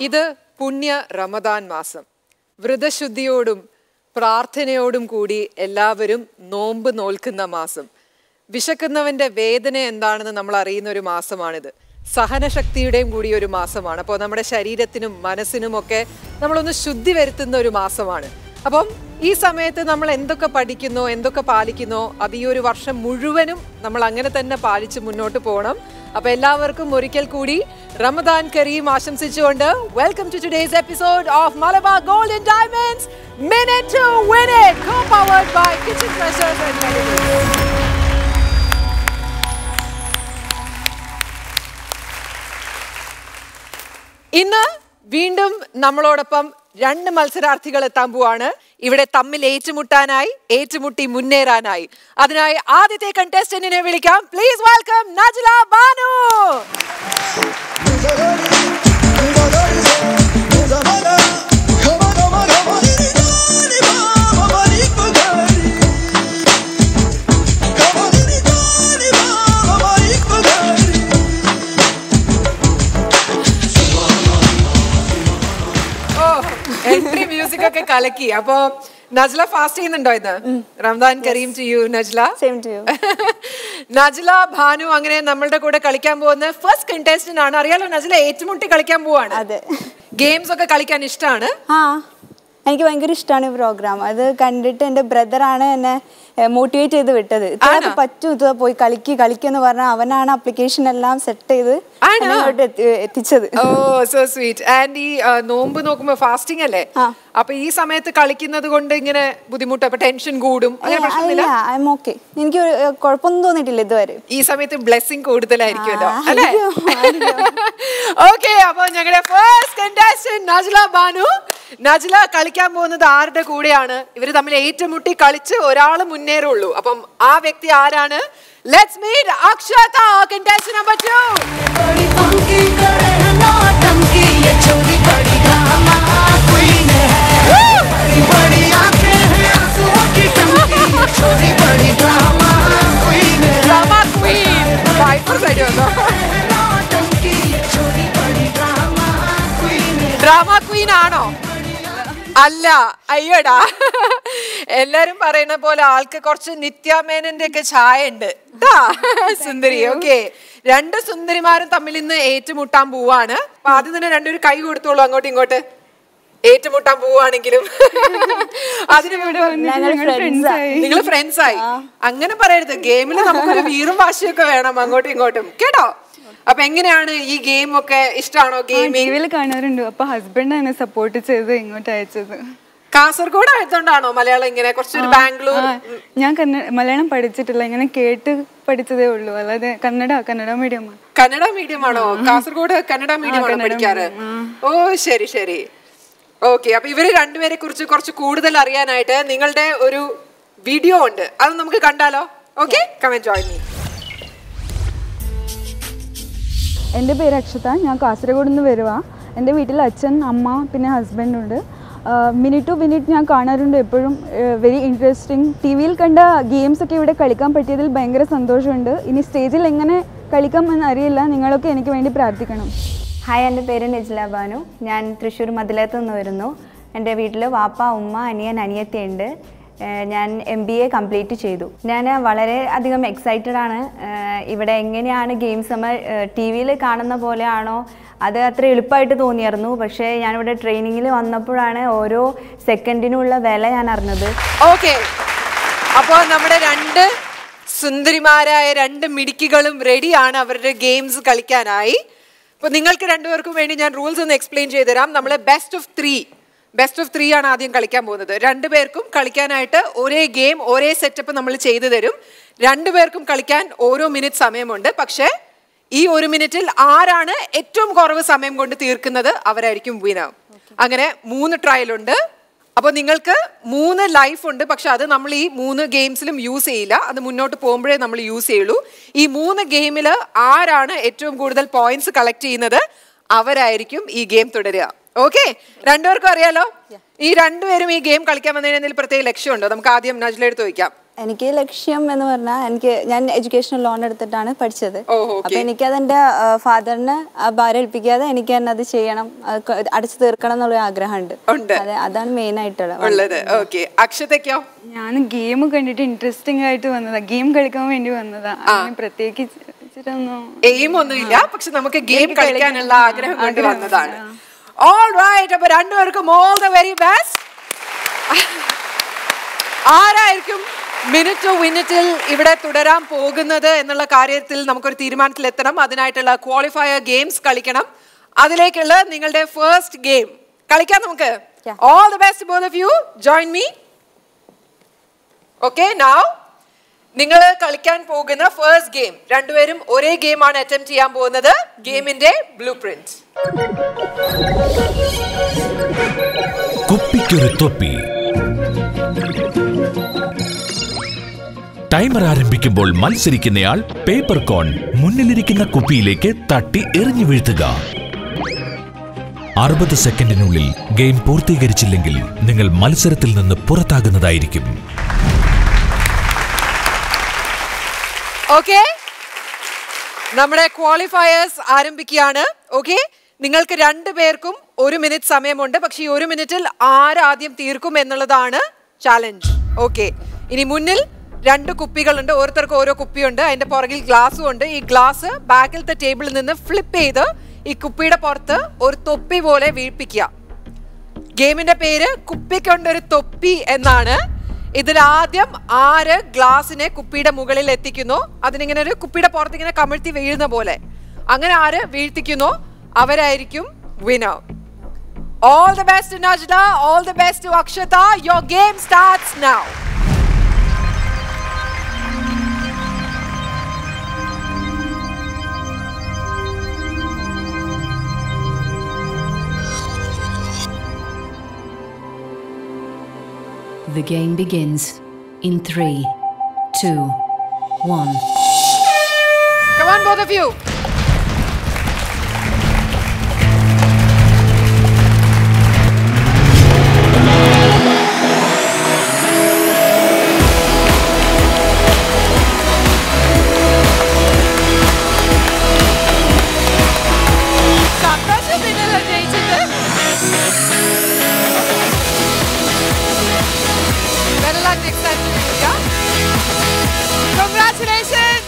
ഇത് പുണ്യ റമദാൻ മാസം വ്രതശുദ്ധിയോടും പ്രാർത്ഥനയോടും കൂടി എല്ലാവരും നോമ്പ് നോൽക്കുന്ന മാസം വിശക്കുന്നവന്റെ വേദന എന്താണെന്ന് നമ്മൾ അറിയുന്ന ഒരു മാസമാണിത് സഹനശക്തിയുടെയും കൂടി ഒരു മാസമാണ് അപ്പോൾ നമ്മുടെ ശരീരത്തിനും മനസ്സിനും ഒക്കെ നമ്മളൊന്ന് ശുദ്ധി വരുത്തുന്ന ഒരു മാസമാണ് അപ്പം ഈ സമയത്ത് നമ്മൾ എന്തൊക്കെ പഠിക്കുന്നോ എന്തൊക്കെ പാലിക്കുന്നോ അത് ഈ ഒരു വർഷം മുഴുവനും നമ്മൾ അങ്ങനെ തന്നെ പാലിച്ച് മുന്നോട്ട് പോകണം അപ്പൊ എല്ലാവർക്കും ഒരിക്കൽ കൂടി റമദാൻ കരീം ആശംസിച്ചുകൊണ്ട് welcome to today's episode of Malabar golden diamonds minute to win it co powered by kitchen freshers and medicals ഇന്ന് വീണ്ടും നമ്മളോടൊപ്പം രണ്ട് മത്സരാർത്ഥികൾ എത്താൻ പോവാണ് ഇവിടെ തമ്മിൽ ഏറ്റുമുട്ടാനായി ഏറ്റുമുട്ടി മുന്നേറാനായി അതിനായി ആദ്യത്തെ കണ്ടസ്റ്റന്റിനെ വിളിക്കാം please welcome Najla Banu oh entry music ഒക്കെ കലക്കി അപ്പൊ നജ്ല ഫാസ്റ്റ് ചെയ്യുന്നുണ്ടോ ഇന്ന് റംദാൻ കരീം to you Najla Same to you. Najla Bhanu അങ്ങനെ നമ്മളുടെ കൂടെ കളിക്കാൻ പോകുന്ന ഫസ്റ്റ് കണ്ടസ്റ്റന്റ് ആണ് അറിയാലോ നജ്ല ഏറ്റുമുട്ടി കളിക്കാൻ പോവാണ് അതെ ഗെയിംസ് ഒക്കെ കളിക്കാൻ ഇഷ്ടമാണ് ആ എനിക്ക് ഭയങ്കര ഇഷ്ടമാണ് ഈ പ്രോഗ്രാം അത് കണ്ടിട്ട് എൻ്റെ ബ്രദറാണ് എന്നെ മോട്ടിവേറ്റ് ചെയ്ത് വിട്ടത് ഇതൊക്കെ പറ്റും ഇത് പോയി കളിക്ക് കളിക്കെന്ന് പറഞ്ഞാൽ അവനാണ് ആപ്ലിക്കേഷൻ എല്ലാം സെറ്റ് ചെയ്ത് ആണോ? എന്നെ ഇങ്ങോട്ട് എത്തി- എത്തിച്ചത് ഓ സോ സ്വീറ്റ് ആൻഡ് ഈ ആ, നോമ്പ് നോക്കുമ്പോ ഫാസ്റ്റിംഗ് അല്ലേ ആ. അപ്പൊ ഈ സമയത്ത് കളിക്കുന്നത് കൊണ്ട് ഇങ്ങനെ ബുദ്ധിമുട്ട് അപ്പൊ ടെൻഷൻ കൂടും അങ്ങനെ പ്രശ്നമില്ല ഇല്ല ഐ എം ഓക്കെ എനിക്ക് ഒരു, ഏ, കുഴപ്പമൊന്നും തോന്നിയിട്ടില്ല ഇതുവരെ ഈ സമയത്ത് ബ്ലെസ്സിങ് കൂടുതലായിരിക്കുമല്ലോ ആ, അല്ലേ ആയിരിക്കും, ഓക്കെ അപ്പൊ ഞങ്ങളുടെ ഫസ്റ്റ് കണ്ടസ്റ്റന്റ് നജ്ല ബാനു നജ്ല കളിക്കാൻ പോകുന്നത് ആരുടെ കൂടെയാണ് ഇവര് തമ്മിൽ ഏറ്റുമുട്ടി കളിച്ച് ഒരാൾ മുന്നേറുള്ളൂ അപ്പം ആ വ്യക്തി ആരാണ് let's meet Akshata contestant number two बड़ी पंखी करे नौटम की ये छोरी बड़ी गामा क्वीन है बड़ी बड़ी आंखें हैं आंसुओं की टंकी ये छोरी बड़ी गामा क्वीन है ഡ്രാമ ക്വീൻ വൈപ്പർ സൈഡ് വന്നോ नौटम की ये छोरी बड़ी गामा क्वीन है ഡ്രാമ ക്വീൻ ആണോ അല്ല അയ്യോടാ എല്ലാരും പറയുന്ന പോലെ ആൾക്ക് കുറച്ച് നിത്യാമേനന്റെ ഒക്കെ ചായ ഉണ്ട് ട്ടാ, സുന്ദരി ഓക്കെ രണ്ട് സുന്ദരിമാരും തമ്മിൽ ഇന്ന് ഏറ്റുമുട്ടാൻ പോവാണ് അപ്പൊ ആദ്യം തന്നെ രണ്ടുപേരും കൈ കൊടുത്തോളൂ അങ്ങോട്ടും ഇങ്ങോട്ട് ഏറ്റുമുട്ടാൻ പോവാണെങ്കിലും അതിന് ഞങ്ങൾ ഫ്രണ്ട്സാ നിങ്ങൾ ഫ്രണ്ട്സ് ആയി അങ്ങനെ പറയരുത് ഗെയിമിൽ നമുക്കൊരു വീറും വാശിയൊക്കെ വേണം അങ്ങോട്ടും ഇങ്ങോട്ടും കേട്ടോ അപ്പൊ എങ്ങനെയാണ് ഈ ഗെയിം ഒക്കെ ഇഷ്ടമാണോ ഗെയിമിംഗ് ടിവിയിൽ കാണാറുണ്ട് അപ്പൊ ഹസ്ബൻഡ് എന്നെ സപ്പോർട്ട് ചെയ്ത് ഇങ്ങോട്ട് അയച്ചത് കാസർഗോഡ് ആയതുകൊണ്ടാണോ മലയാളം ഇങ്ങനെ കുറച്ചൊരു ബാംഗ്ലൂർ ആ, ഞാൻ കന്നഡ മലയാളം പഠിച്ചിട്ടില്ല ഇങ്ങനെ കേട്ട് പഠിച്ചതേ ഉള്ളൂ അല്ലാതെ കന്നഡ കന്നഡ മീഡിയമാണ് കന്നഡ മീഡിയം ആണോ കാസർഗോഡ് കന്നഡ മീഡിയം ആണോ പഠിക്കാറ് ഓ ശരി ശരി ഓക്കെ അപ്പൊ ഇവര് രണ്ടുപേരെ കുറിച്ച് കുറച്ച് കൂടുതൽ അറിയാനായിട്ട് നിങ്ങളുടെ ഒരു വീഡിയോ ഉണ്ട് അത് നമുക്ക് കണ്ടാലോ ഓക്കെ കമന്റ് ജോയിൻ മീ എൻ്റെ പേര് അക്ഷത ഞാൻ കാസർഗോഡ് നിന്ന് വരുവാ എൻ്റെ വീട്ടിൽ അച്ഛൻ അമ്മ പിന്നെ ഹസ്ബൻഡ് ഉണ്ട് മിനിറ്റ് ടു മിനിറ്റ് ഞാൻ കാണാറുണ്ട് എപ്പോഴും വെരി ഇൻട്രസ്റ്റിംഗ് ടി വിയിൽ കണ്ട ഗെയിംസ് ഒക്കെ ഇവിടെ കളിക്കാൻ പറ്റിയതിൽ ഭയങ്കര സന്തോഷമുണ്ട് ഇനി സ്റ്റേജിൽ എങ്ങനെ കളിക്കാം എന്ന് അറിയില്ല നിങ്ങളൊക്കെ എനിക്ക് വേണ്ടി പ്രാർത്ഥിക്കണം ഹായ് എൻ്റെ പേര് നജ്ല ബാനു ഞാൻ തൃശ്ശൂർ മതിലത്ത് നിന്ന് വരുന്നു എൻ്റെ വീട്ടിൽ വാപ്പ ഉമ്മ അനിയൻ അനിയത്തിയുണ്ട് ഏഹ് ഞാൻ എം ബി എ കംപ്ലീറ്റ് ചെയ്തു ഞാൻ വളരെ അധികം എക്സൈറ്റഡ് ആണ് ഏഹ് ഇവിടെ എങ്ങനെയാണ് ഗെയിംസ് നമ്മൾ ടി വിയിൽ കാണുന്ന പോലെയാണോ അത് അത്ര എളുപ്പമായിട്ട് തോന്നിയായിരുന്നു പക്ഷേ ഞാനിവിടെ ട്രെയിനിങ്ങിൽ വന്നപ്പോഴാണ് ഓരോ സെക്കൻഡിനുള്ള വില ഞാൻ അറിഞ്ഞത് ഓക്കെ അപ്പോ നമ്മുടെ രണ്ട് സുന്ദരിമാരായ രണ്ട് മിടുക്കികളും റെഡിയാണ് അവരുടെ ഗെയിംസ് കളിക്കാനായി അപ്പൊ നിങ്ങൾക്ക് രണ്ടുപേർക്കും വേണ്ടി ഞാൻ റൂൾസ് ഒന്ന് എക്സ്പ്ലെയിൻ ചെയ്തു തരാം നമ്മൾ best of three best of three ആണ് ആദ്യം കളിക്കാൻ പോകുന്നത് രണ്ടുപേർക്കും കളിക്കാനായിട്ട് ഒരേ ഗെയിം ഒരേ സെറ്റപ്പ് നമ്മൾ ചെയ്തു തരും രണ്ടുപേർക്കും കളിക്കാൻ ഓരോ മിനിറ്റ് സമയമുണ്ട് പക്ഷേ ഈ ഒരു മിനിറ്റിൽ ആരാണ് ഏറ്റവും കുറവ് സമയം കൊണ്ട് തീർക്കുന്നത് അവരായിരിക്കും വിനർ അങ്ങനെ മൂന്ന് ട്രയൽ ഉണ്ട് അപ്പോൾ നിങ്ങൾക്ക് മൂന്ന് ലൈഫ് ഉണ്ട് പക്ഷെ അത് നമ്മൾ ഈ മൂന്ന് ഗെയിംസിലും യൂസ് ചെയ്യില്ല അത് മുന്നോട്ട് പോകുമ്പോഴേ നമ്മൾ യൂസ് ചെയ്യുള്ളൂ ഈ മൂന്ന് ഗെയിമിൽ ആരാണ് ഏറ്റവും കൂടുതൽ പോയിന്റ്സ് കളക്ട് ചെയ്യുന്നത് അവരായിരിക്കും ഈ ഗെയിം തുടരുക ഓക്കെ രണ്ടുപേർക്കും അറിയാലോ ഈ രണ്ടുപേരും ഈ ഗെയിം കളിക്കാൻ വന്നതിന് എന്തെങ്കിലും പ്രത്യേക ലക്ഷ്യമുണ്ടോ നമുക്ക് ആദ്യം നജ്ല എടുത്ത് ചോദിക്കാം എനിക്ക് ലക്ഷ്യം എന്ന് പറഞ്ഞാൽ എനിക്ക് ഞാൻ എഡ്യൂക്കേഷണൽ ലോൺ എടുത്തിട്ടാണ് പഠിച്ചത് ഞാൻ എഡ്യൂക്കേഷണൽ ലോൺ എടുത്തിട്ടാണ് പഠിച്ചത് ഓ, okay. അപ്പൊ എനിക്ക് അതെന്റെ ഫാദറിന് ഭാരം ഏൽപ്പിക്കാതെ എനിക്ക് തന്നെ അത് ചെയ്യണം അത് ക- അടച്ചു തീർക്കണം എന്നുള്ള ആഗ്രഹമുണ്ട് ഉണ്ട്. അതെ അതാണ് മെയിൻ ആയിട്ടുള്ളത് ഉള്ളത് ഓക്കെ അക്ഷതയ്ക്കോ ഞാൻ ഗെയിം കണ്ടിട്ട് ഇൻട്രസ്റ്റിംഗ് ആയിട്ട് വന്നതാ ഗെയിം കളിക്കാൻ വേണ്ടി വന്നതാ അങ്ങനെ പ്രത്യേകിച്ചിട്ടൊന്നും എയിം ഒന്നുമില്ല പക്ഷെ നമുക്ക് ഗെയിം കളിക്കാനുള്ള ആഗ്രഹം കൊണ്ട് വന്നതാണ് ഓൾ റൈറ്റ് അപ്പൊ രണ്ടുപേർക്കും ഓൾ ദ വെരി ബെസ്റ്റ് ആരായിരിക്കും മിനിറ്റ് ടു മിനിറ്റിൽ ഇവിടെ തുടരാൻ പോകുന്നത് എന്നുള്ള കാര്യത്തിൽ നമുക്കൊരു തീരുമാനത്തിൽ എത്തണം അതിനായിട്ടുള്ള ക്വാളിഫയർ ഗെയിംസ് കളിക്കണം അതിലേക്കുള്ള നിങ്ങളുടെ ഫസ്റ്റ് ഗെയിം കളിക്കാം നമുക്ക് Yeah. All the best both of you join me okay now നിങ്ങൾ കളിക്കാൻ പോകുന്ന ഫസ്റ്റ് ഗെയിം രണ്ടുപേരും ഒരേ ഗെയിമാണ് അറ്റംപ്റ്റ് ചെയ്യാൻ പോകുന്നത് ഗെയിമിന്റെ ബ്ലൂ പ്രിന്റ് കുപ്പിക്കൊരു തൊപ്പി ടൈമർ ആരംഭിക്കുമ്പോൾ മത്സരിക്കുന്നയാൾ പേപ്പർ കോൺ മുന്നിലിരിക്കുന്ന കുപ്പിയിലേക്ക് തട്ടി എറിഞ്ഞു വീഴ്ത്തുക അറുപത് സെക്കൻഡിനുള്ളിൽ ഗെയിം പൂർത്തീകരിച്ചില്ലെങ്കിൽ നിങ്ങൾ മത്സരത്തിൽ നിന്ന് പുറത്താകുന്നതായിരിക്കും ഓക്കെ നമ്മുടെ ക്വാളിഫയേഴ്സ് ആരംഭിക്കുകയാണ് ഓക്കെ നിങ്ങൾക്ക് രണ്ടു പേർക്കും ഒരു മിനിറ്റ് സമയമുണ്ട് പക്ഷേ ഈ ഒരു മിനിറ്റിൽ ആരാദ്യം തീർക്കും എന്നുള്ളതാണ് ചാലഞ്ച് ഓക്കെ ഇനി മുന്നിൽ രണ്ട് കുപ്പികളുണ്ട് ഓരോരുത്തർക്കും ഓരോ കുപ്പിയുണ്ട് അതിന്റെ പുറകിൽ ഗ്ലാസ്സും ഉണ്ട് ഈ ഗ്ലാസ് ബാക്കിലത്തെ ടേബിളിൽ നിന്ന് ഫ്ലിപ്പ് ചെയ്ത് ഈ കുപ്പിയുടെ പുറത്ത് ഒരു തൊപ്പി പോലെ വീഴ്പ്പിക്കുക ഗെയിമിന്റെ പേര് കുപ്പിക്കൊണ്ടൊരു തൊപ്പി എന്നാണ് ഇതിൽ ആദ്യം ആര് ഗ്ലാസിനെ കുപ്പിയുടെ മുകളിൽ എത്തിക്കുന്നു അതിനിങ്ങനെ ഒരു കുപ്പിയുടെ പുറത്ത് ഇങ്ങനെ കമിഴ്ത്തി വീഴുന്ന പോലെ അങ്ങനെ ആര് വീഴ്ത്തിക്കുന്നു അവരായിരിക്കും winner all the best Najla all the best Akshata your game starts now The game begins in three, two, one. Come on, both of you. സന്തോഷം പിന്നല്ലേ ജയിച്ചിട്ട് Better luck next time, Priyanka. Congratulations!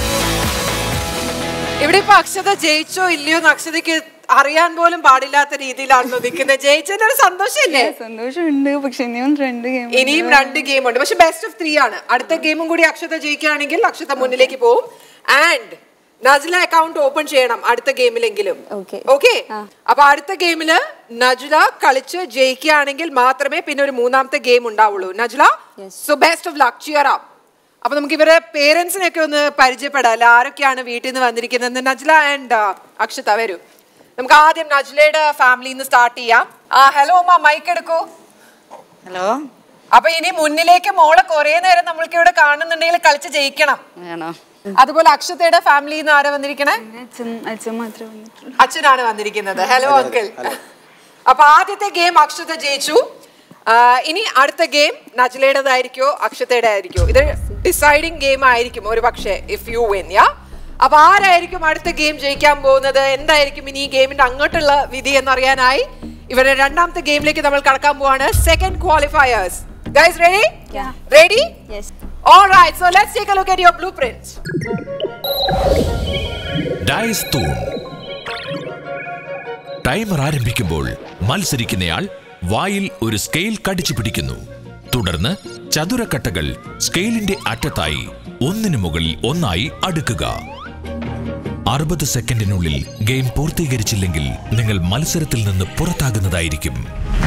ഇവിടെ ഇപ്പൊ അക്ഷത ജയിച്ചോ ഇല്ലയോ എന്ന് അക്ഷതയ്ക്ക് അറിയാൻ പോലും പാടില്ലാത്ത രീതിയിലാണല്ലോ നിൽക്കുന്നത് ജയിച്ചതിന്റെ ഒരു സന്തോഷമില്ലേ സന്തോഷമുണ്ട് പക്ഷെ ഇനിയും രണ്ട് ഗെയിം ഇനിയും രണ്ട് ഗെയിം ഉണ്ട് പക്ഷെ ബെസ്റ്റ് ഓഫ് ത്രീ ആണ് അടുത്ത ഗെയിമും കൂടി അക്ഷത ജയിക്കുകയാണെങ്കിൽ അക്ഷത മുന്നിലേക്ക് പോകും ആൻഡ് നജ്ല അക്കൗണ്ട് ഓപ്പൺ ചെയ്യണം അടുത്ത ഗെയിമിലെങ്കിലും Okay. ഓക്കെ അപ്പൊ അടുത്ത ഗെയിമില് നജ്ല കളിച്ച് ജയിക്കുകയാണെങ്കിൽ മാത്രമേ പിന്നെ ഒരു മൂന്നാമത്തെ ഗെയിം ഉണ്ടാവുള്ളൂ Najla so best of luck cheer up അപ്പൊ നമുക്ക് ഇവരുടെ പേരൻസിനെ ഒക്കെ ഒന്ന് പരിചയപ്പെടാം അല്ലെ ആരൊക്കെയാണ് വീട്ടിൽ നിന്ന് വന്നിരിക്കുന്നത് നജ്ല ആൻഡ് അക്ഷത വരൂ നമുക്ക് ആദ്യം നജ്ലയുടെ ഫാമിലിയിൽ നിന്ന് സ്റ്റാർട്ട് ചെയ്യാം ആ ഹലോ അമ്മ മൈക്ക് എടുക്കൂ ഹലോ അപ്പൊ ഇനി മുന്നിലേക്ക് മോളെ കുറെ നേരം നമ്മൾക്ക് ഇവിടെ കാണുന്നുണ്ടെങ്കിൽ കളിച്ച് ജയിക്കണം വേണോ അതുപോലെ അക്ഷതയുടെ ഫാമിലിയിൽ നിന്ന് ആരാ വന്നിരിക്കണേ അച്ഛൻ അച്ഛൻ മാത്രമേ വന്നിട്ടുള്ളൂ അച്ഛനാണ് വന്നിരിക്കുന്നത് ഹലോ അങ്കിൾ അപ്പൊ ആദ്യത്തെ ഗെയിം അക്ഷത ജയിച്ചു ആ, ഇനി അടുത്ത ഗെയിം നജ്ലയുടേതായിരിക്കോ അക്ഷതയുടെ ആയിരിക്കോ ഇത് ഡിസൈഡിങ് ഗെയിം ആയിരിക്കും ഒരു പക്ഷേ ഇഫ് യു വിൻ യാ അപ്പൊ ആരായിരിക്കും അടുത്ത ഗെയിം ജയിക്കാൻ പോകുന്നത് എന്തായിരിക്കും ഇനി ഈ ഗെയിമിന്റെ അങ്ങോട്ടുള്ള വിധി എന്നറിയാനായി ഇവരുടെ രണ്ടാമത്തെ ഗെയിമിലേക്ക് നമ്മൾ കടക്കാൻ പോവാണ് second qualifiers guys ready ready yes All right, so let's take a look at your blueprints. Dice തൂൺ ടൈമർ ആരംഭിക്കുമ്പോൾ മത്സരിക്കുന്നയാൾ വായിൽ ഒരു സ്കെയിൽ കടിച്ചു പിടിക്കുന്നു തുടർന്ന് ചതുരക്കട്ടകൾ സ്കെയിലിന്റെ അറ്റത്തായി ഒന്നിനു മുകളിൽ ഒന്നായി അടുക്കുക അറുപത് സെക്കൻഡിനുള്ളിൽ ഗെയിം പൂർത്തീകരിച്ചില്ലെങ്കിൽ നിങ്ങൾ മത്സരത്തിൽ നിന്ന് പുറത്താകുന്നതായിരിക്കും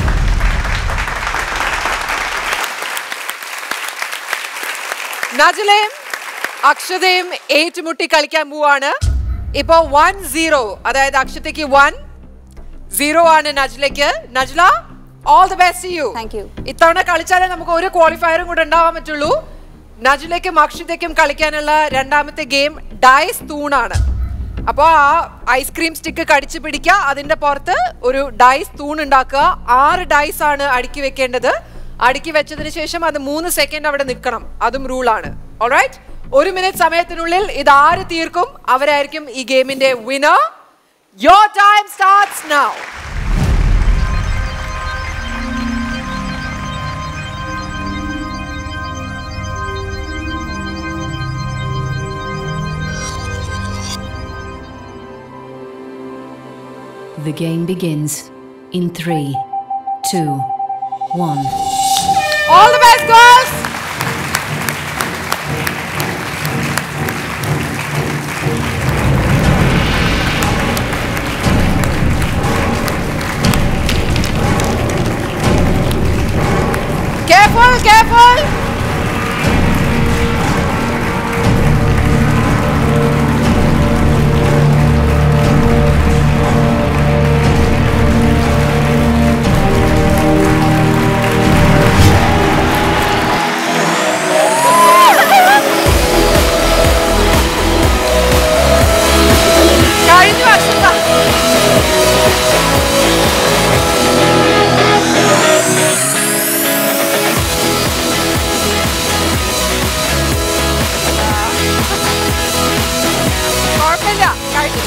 നജലയും അക്ഷതയും ഏറ്റുമുട്ടി കളിക്കാൻ പോവാണ് ഇപ്പോ വൺ സീറോ അതായത് അക്ഷതയ്ക്ക് വൺ സീറോ ആണ് നജ്ലയ്ക്ക് Najla all the best you Thank you. ഇത്തവണ കളിച്ചാലേ നമുക്ക് ഒരു ക്വാളിഫയറും കൂടെ ഉണ്ടാവാൻ പറ്റുള്ളൂ നജ്ലയ്ക്കും അക്ഷതയ്ക്കും കളിക്കാനുള്ള രണ്ടാമത്തെ ഗെയിം ഡൈസ് തൂണാണ് അപ്പോൾ ആ ഐസ്ക്രീം സ്റ്റിക്ക് കടിച്ചു പിടിക്കുക അതിന്റെ പുറത്ത് ഒരു ഡൈസ് തൂൺ ഉണ്ടാക്കുക ആറ് ഡൈസ് ആണ് അടുക്കി വെക്കേണ്ടത് അടുക്കി വെച്ചതിന് ശേഷം അത് മൂന്ന് സെക്കൻഡ് അവിടെ നിൽക്കണം അതും റൂളാണ് ഓൾറൈറ്റ് ഒരു മിനിറ്റ് സമയത്തിനുള്ളിൽ ഇത് ആര് തീർക്കും അവരായിരിക്കും ഈ ഗെയിമിന്റെ winner your time starts now The game begins in three, two, one. All the best, girls! Careful, careful! കഴിഞ്ഞു അക്ഷത കുഴപ്പമില്ല കഴിഞ്ഞു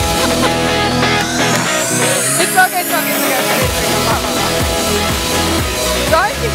It's okay, it's okay, it's okay. It's okay. വാ, വാ, വാ. Join me.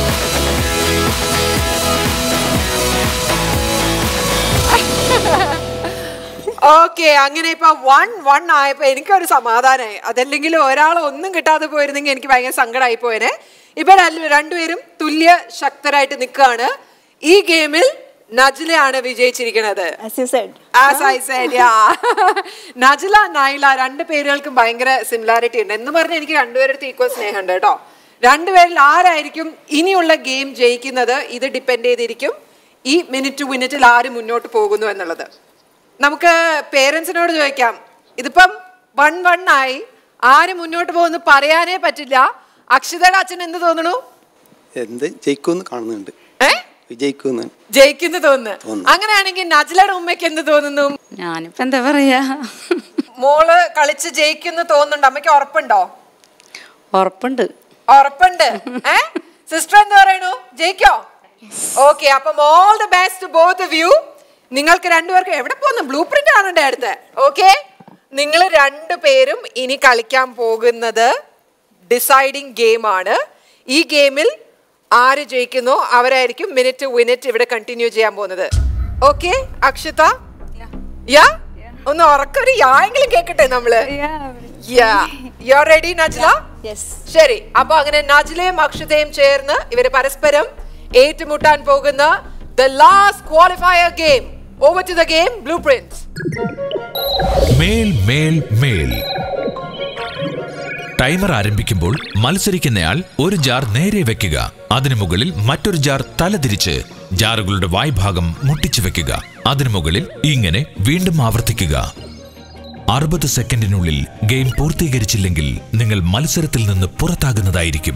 ഓക്കെ അങ്ങനെ ഇപ്പൊ വൺ വൺ ആയപ്പോ എനിക്കൊരു സമാധാനമായി അതല്ലെങ്കിൽ ഒരാൾ ഒന്നും കിട്ടാതെ പോയിരുന്നെങ്കിൽ എനിക്ക് ഭയങ്കര സങ്കടമായി പോയേനെ ഇപ്പൊ രണ്ട് രണ്ടുപേരും തുല്യ ശക്തരായിട്ട് നിൽക്കുകയാണ് ഈ ഗെയിമിൽ നജ്ലയാണ് വിജയിച്ചിരിക്കുന്നത് As you said. As I said, yeah. Najla Nyla രണ്ട് പേരുകൾക്കും ഭയങ്കര സിമിലാരിറ്റി ഉണ്ട് എന്ന് പറഞ്ഞ് എനിക്ക് രണ്ടുപേരുടെ ഈക്വൽ സ്നേഹമുണ്ട് കേട്ടോ രണ്ടുപേരിൽ ആരായിരിക്കും ഇനിയുള്ള ഗെയിം ജയിക്കുന്നത് ഇത് ഡിപ്പെൻഡ് ചെയ്തിരിക്കും ഈ മിനിറ്റ് ടു മിനിറ്റിൽ ആര് മുന്നോട്ട് പോകുന്നു എന്നുള്ളത് നമുക്ക് പേരൻസിനോട് ചോദിക്കാം ഇതിപ്പം വൺ വൺ ആയി ആര് മുന്നോട്ട് പോകുന്നു പറയാനേ പറ്റില്ല അക്ഷിതയുടെ അച്ഛൻ എന്ത് തോന്നണു എന്ത് ജയിക്കുമെന്ന് കാണുന്നുണ്ട് ഏ വിജയിക്കുമെന്ന് ജയിക്കുന്നു തോന്നുന്നു തോന്നുന്നു. അങ്ങനെയാണെങ്കിൽ നജ്ലയുടെ ഉമ്മയ്ക്ക് എന്ത് തോന്നുന്നു ഞാനിപ്പോ എന്താ പറയാ മോള് കളിച്ച് ജയിക്കുന്നു തോന്നുന്നുണ്ട് അമ്മയ്ക്ക് ഉറപ്പുണ്ടോ ഉറപ്പുണ്ട് ഉറപ്പുണ്ട് ഏ സിസ്റ്റർ എന്ത് പറയണു ജയിക്കോ ഓക്കെ അപ്പം all the best both of you നിങ്ങൾക്ക് രണ്ടുപേർക്കും എവിടെ പോകുന്നു ബ്ലൂ പ്രിന്റ് ആണ് എൻ്റെ അടുത്ത് ഓക്കെ നിങ്ങൾ രണ്ടുപേരും ഇനി കളിക്കാൻ പോകുന്നത് ഡിസൈഡിങ് ഗെയിം ആണ് ഈ ഗെയിമിൽ ആര് ജയിക്കുന്നോ അവരായിരിക്കും മിനിറ്റ് വിനിറ്റ് ഇവിടെ കണ്ടിന്യൂ ചെയ്യാൻ പോകുന്നത് ഓക്കെ അക്ഷിത യാ ഒന്ന് ഉറക്കൊരു യായെങ്കിലും കേക്കട്ടെ നമ്മള് യാ യു റെഡി നജ്ല യെസ് ശരി അപ്പൊ അങ്ങനെ നജ്ലയും അക്ഷതയും ചേർന്ന് ഇവര് പരസ്പരം ഏറ്റുമുട്ടാൻ പോകുന്ന the last qualifier game over to the game blueprints മേൽ മേൽ മേൽ ടൈമർ ആരംഭിക്കുമ്പോൾ മത്സരിക്കുന്നയാൾ ഒരു ജാർ നേരെ വെക്കുക അതിനു മുകളിൽ മറ്റൊരു ജാർ തലതിരിച്ച് ജാറുകളുടെ വായ്ഭാഗം മുട്ടിച്ചു വെക്കുക അതിനു മുകളിൽ ഇങ്ങനെ വീണ്ടും ആവർത്തിക്കുക അറുപത് സെക്കൻഡിനുള്ളിൽ ഗെയിം പൂർത്തീകരിച്ചില്ലെങ്കിൽ നിങ്ങൾ മത്സരത്തിൽ നിന്ന് പുറത്താകുന്നതായിരിക്കും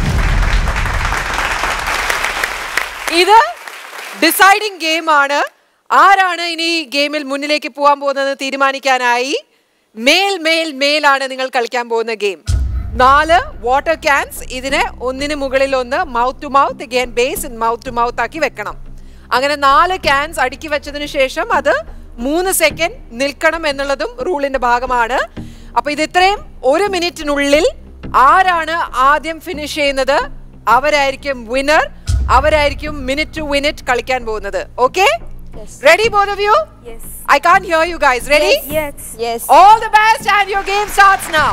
ഇത് ഡിസൈഡിംഗ് ഗെയിം ആണ് ആരാണ് ഇനി ഗെയിമിൽ മുന്നിലേക്ക് പോകാൻ പോകുന്നത് തീരുമാനിക്കാനായി മേൽ മേൽ മേലാണ് നിങ്ങൾ കളിക്കാൻ പോകുന്ന ഗെയിം നാല് വാട്ടർ ക്യാൻസ് ഇതിനെ ഒന്നിന് മുകളിൽ ഒന്ന് mouth to mouth again base mouth to mouth ആക്കി വെക്കണം അങ്ങനെ നാല് ക്യാൻസ് അടുക്കി വെച്ചതിന് ശേഷം അത് മൂന്ന് സെക്കൻഡ് നിൽക്കണം എന്നുള്ളതും റൂളിന്റെ ഭാഗമാണ് അപ്പൊ ഇത് ഇത്രയും ഒരു മിനിറ്റിനുള്ളിൽ ആരാണ് ആദ്യം ഫിനിഷ് ചെയ്യുന്നത് അവരായിരിക്കും വിന്നർ അവരായിരിക്കും മിനിറ്റ് ടു മിനിറ്റ് കളിക്കാൻ പോകുന്നത് okay ready both of you I can hear you guys ready Yes. All the best and your game starts now.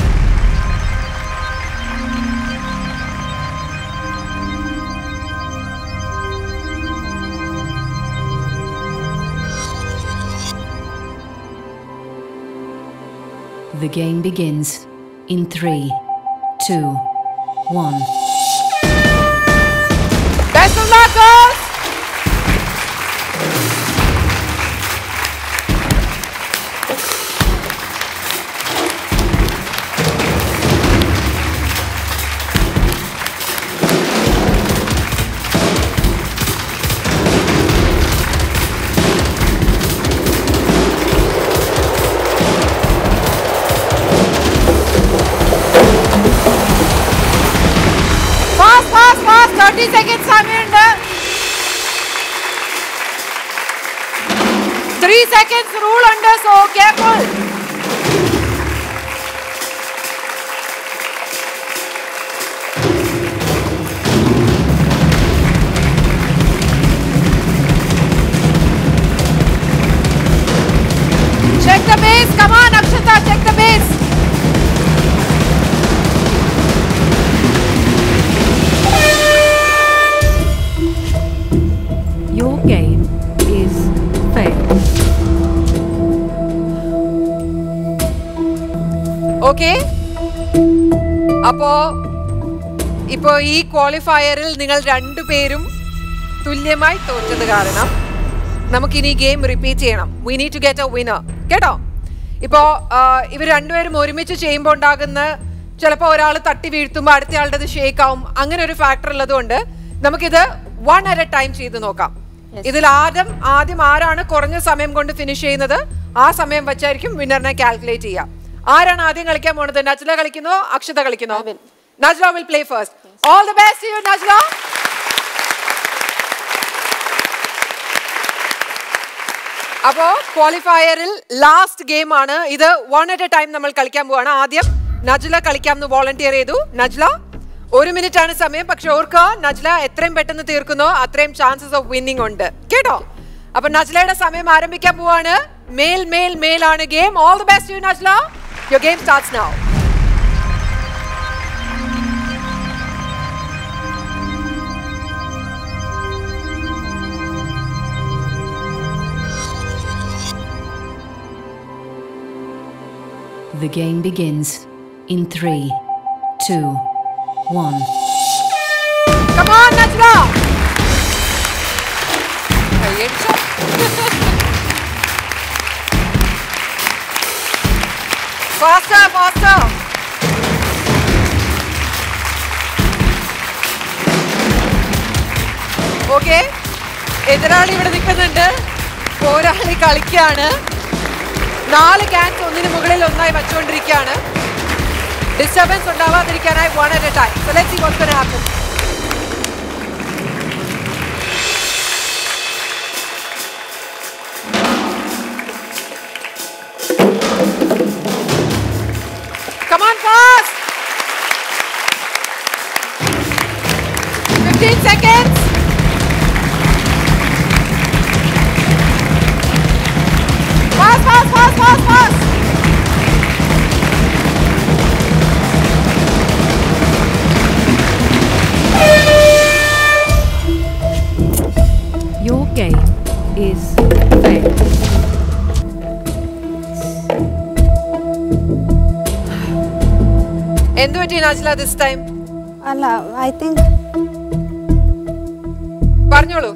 The game begins in three, two, one. Best of luck, girls! Fast, fast, fast! Second സമയമുണ്ട് three seconds rule ഉണ്ട് so careful Check the base. Come on, Akshata, check the base. Your game is failed. Okay അപ്പോ ഇപ്പോ ഈ ക്വാളിഫയറിൽ നിങ്ങൾ രണ്ടുപേരും തുല്യമായി തോറ്റത് കാരണം നമുക്കിനി ഗെയിം റിപ്പീറ്റ് ചെയ്യണം we need to get a winner കേട്ടോ ഇപ്പോ ഇവർ രണ്ടുപേരും ഒരുമിച്ച് ചെയ്യുമ്പോൾ ഉണ്ടാകുന്ന ചിലപ്പോൾ ഒരാൾ തട്ടി വീഴ്ത്തുമ്പോൾ അടുത്തയാളുടെ ഷേക്ക് ആവും അങ്ങനെ ഒരു ഫാക്ടർ ഉള്ളതുകൊണ്ട് നമുക്കിത് വൺ അറ്റ് എ ടൈം ചെയ്ത് നോക്കാം ഇതിൽ ആദ്യം ആദ്യം ആരാണ് കുറഞ്ഞ സമയം കൊണ്ട് ഫിനിഷ് ചെയ്യുന്നത് ആ സമയം വെച്ചായിരിക്കും വിന്നറിനെ കാൽക്കുലേറ്റ് ചെയ്യുക ആരാണ് ആദ്യം കളിക്കാൻ പോണത് നജ്ല കളിക്കുന്നോ അക്ഷത കളിക്കുന്നോ Najla will play first all the best you Najla അപ്പോ ക്വാളിഫയറിൽ ലാസ്റ്റ് ഗെയിം ആണ് ഇത് വൺ അറ്റ് എ ടൈം നമ്മൾ കളിക്കാൻ പോവാണ് ആദ്യം നജ്ല കളിക്കാം എന്ന് വോളണ്ടിയർ ചെയ്തു നജ്ല ഒരു മിനിറ്റ് ആണ് സമയം പക്ഷെ ഓർക്കുക നജ്ല എത്രയും പെട്ടെന്ന് തീർക്കുന്നോ അത്രയും ചാൻസസ് ഓഫ് വിന്നിംഗ് ഉണ്ട് കേട്ടോ അപ്പൊ നജ്ലയുടെ സമയം ആരംഭിക്കാൻ പോവാണ് മേൽ മേൽ മേൽ ആണ് game all the best you Najla your game starts now The game begins in three, two, one. Come on, Najla! കയ്യടിച്ചോ. faster, faster. ഓക്കെ എതിരാളി ഇവിടെ നിൽക്കുന്നുണ്ട് പോരാളി കളിക്കാണ് നാല് ക്യാൻസ് ഒന്നിന് മുകളിൽ ഒന്നായി വച്ചുകൊണ്ടിരിക്കുകയാണ് ഡിസ്റ്റർബൻസ് ഉണ്ടാവാതിരിക്കാനായി one at a time so let's see what's gonna happen Come on, fast! 15 seconds. Fast, fast, fast, fast, fast. Your game is failed. എന്ത് പറ്റി നാജില ദിസ് ടൈം അല്ല ഐ തിങ്ക് പറഞ്ഞോളൂ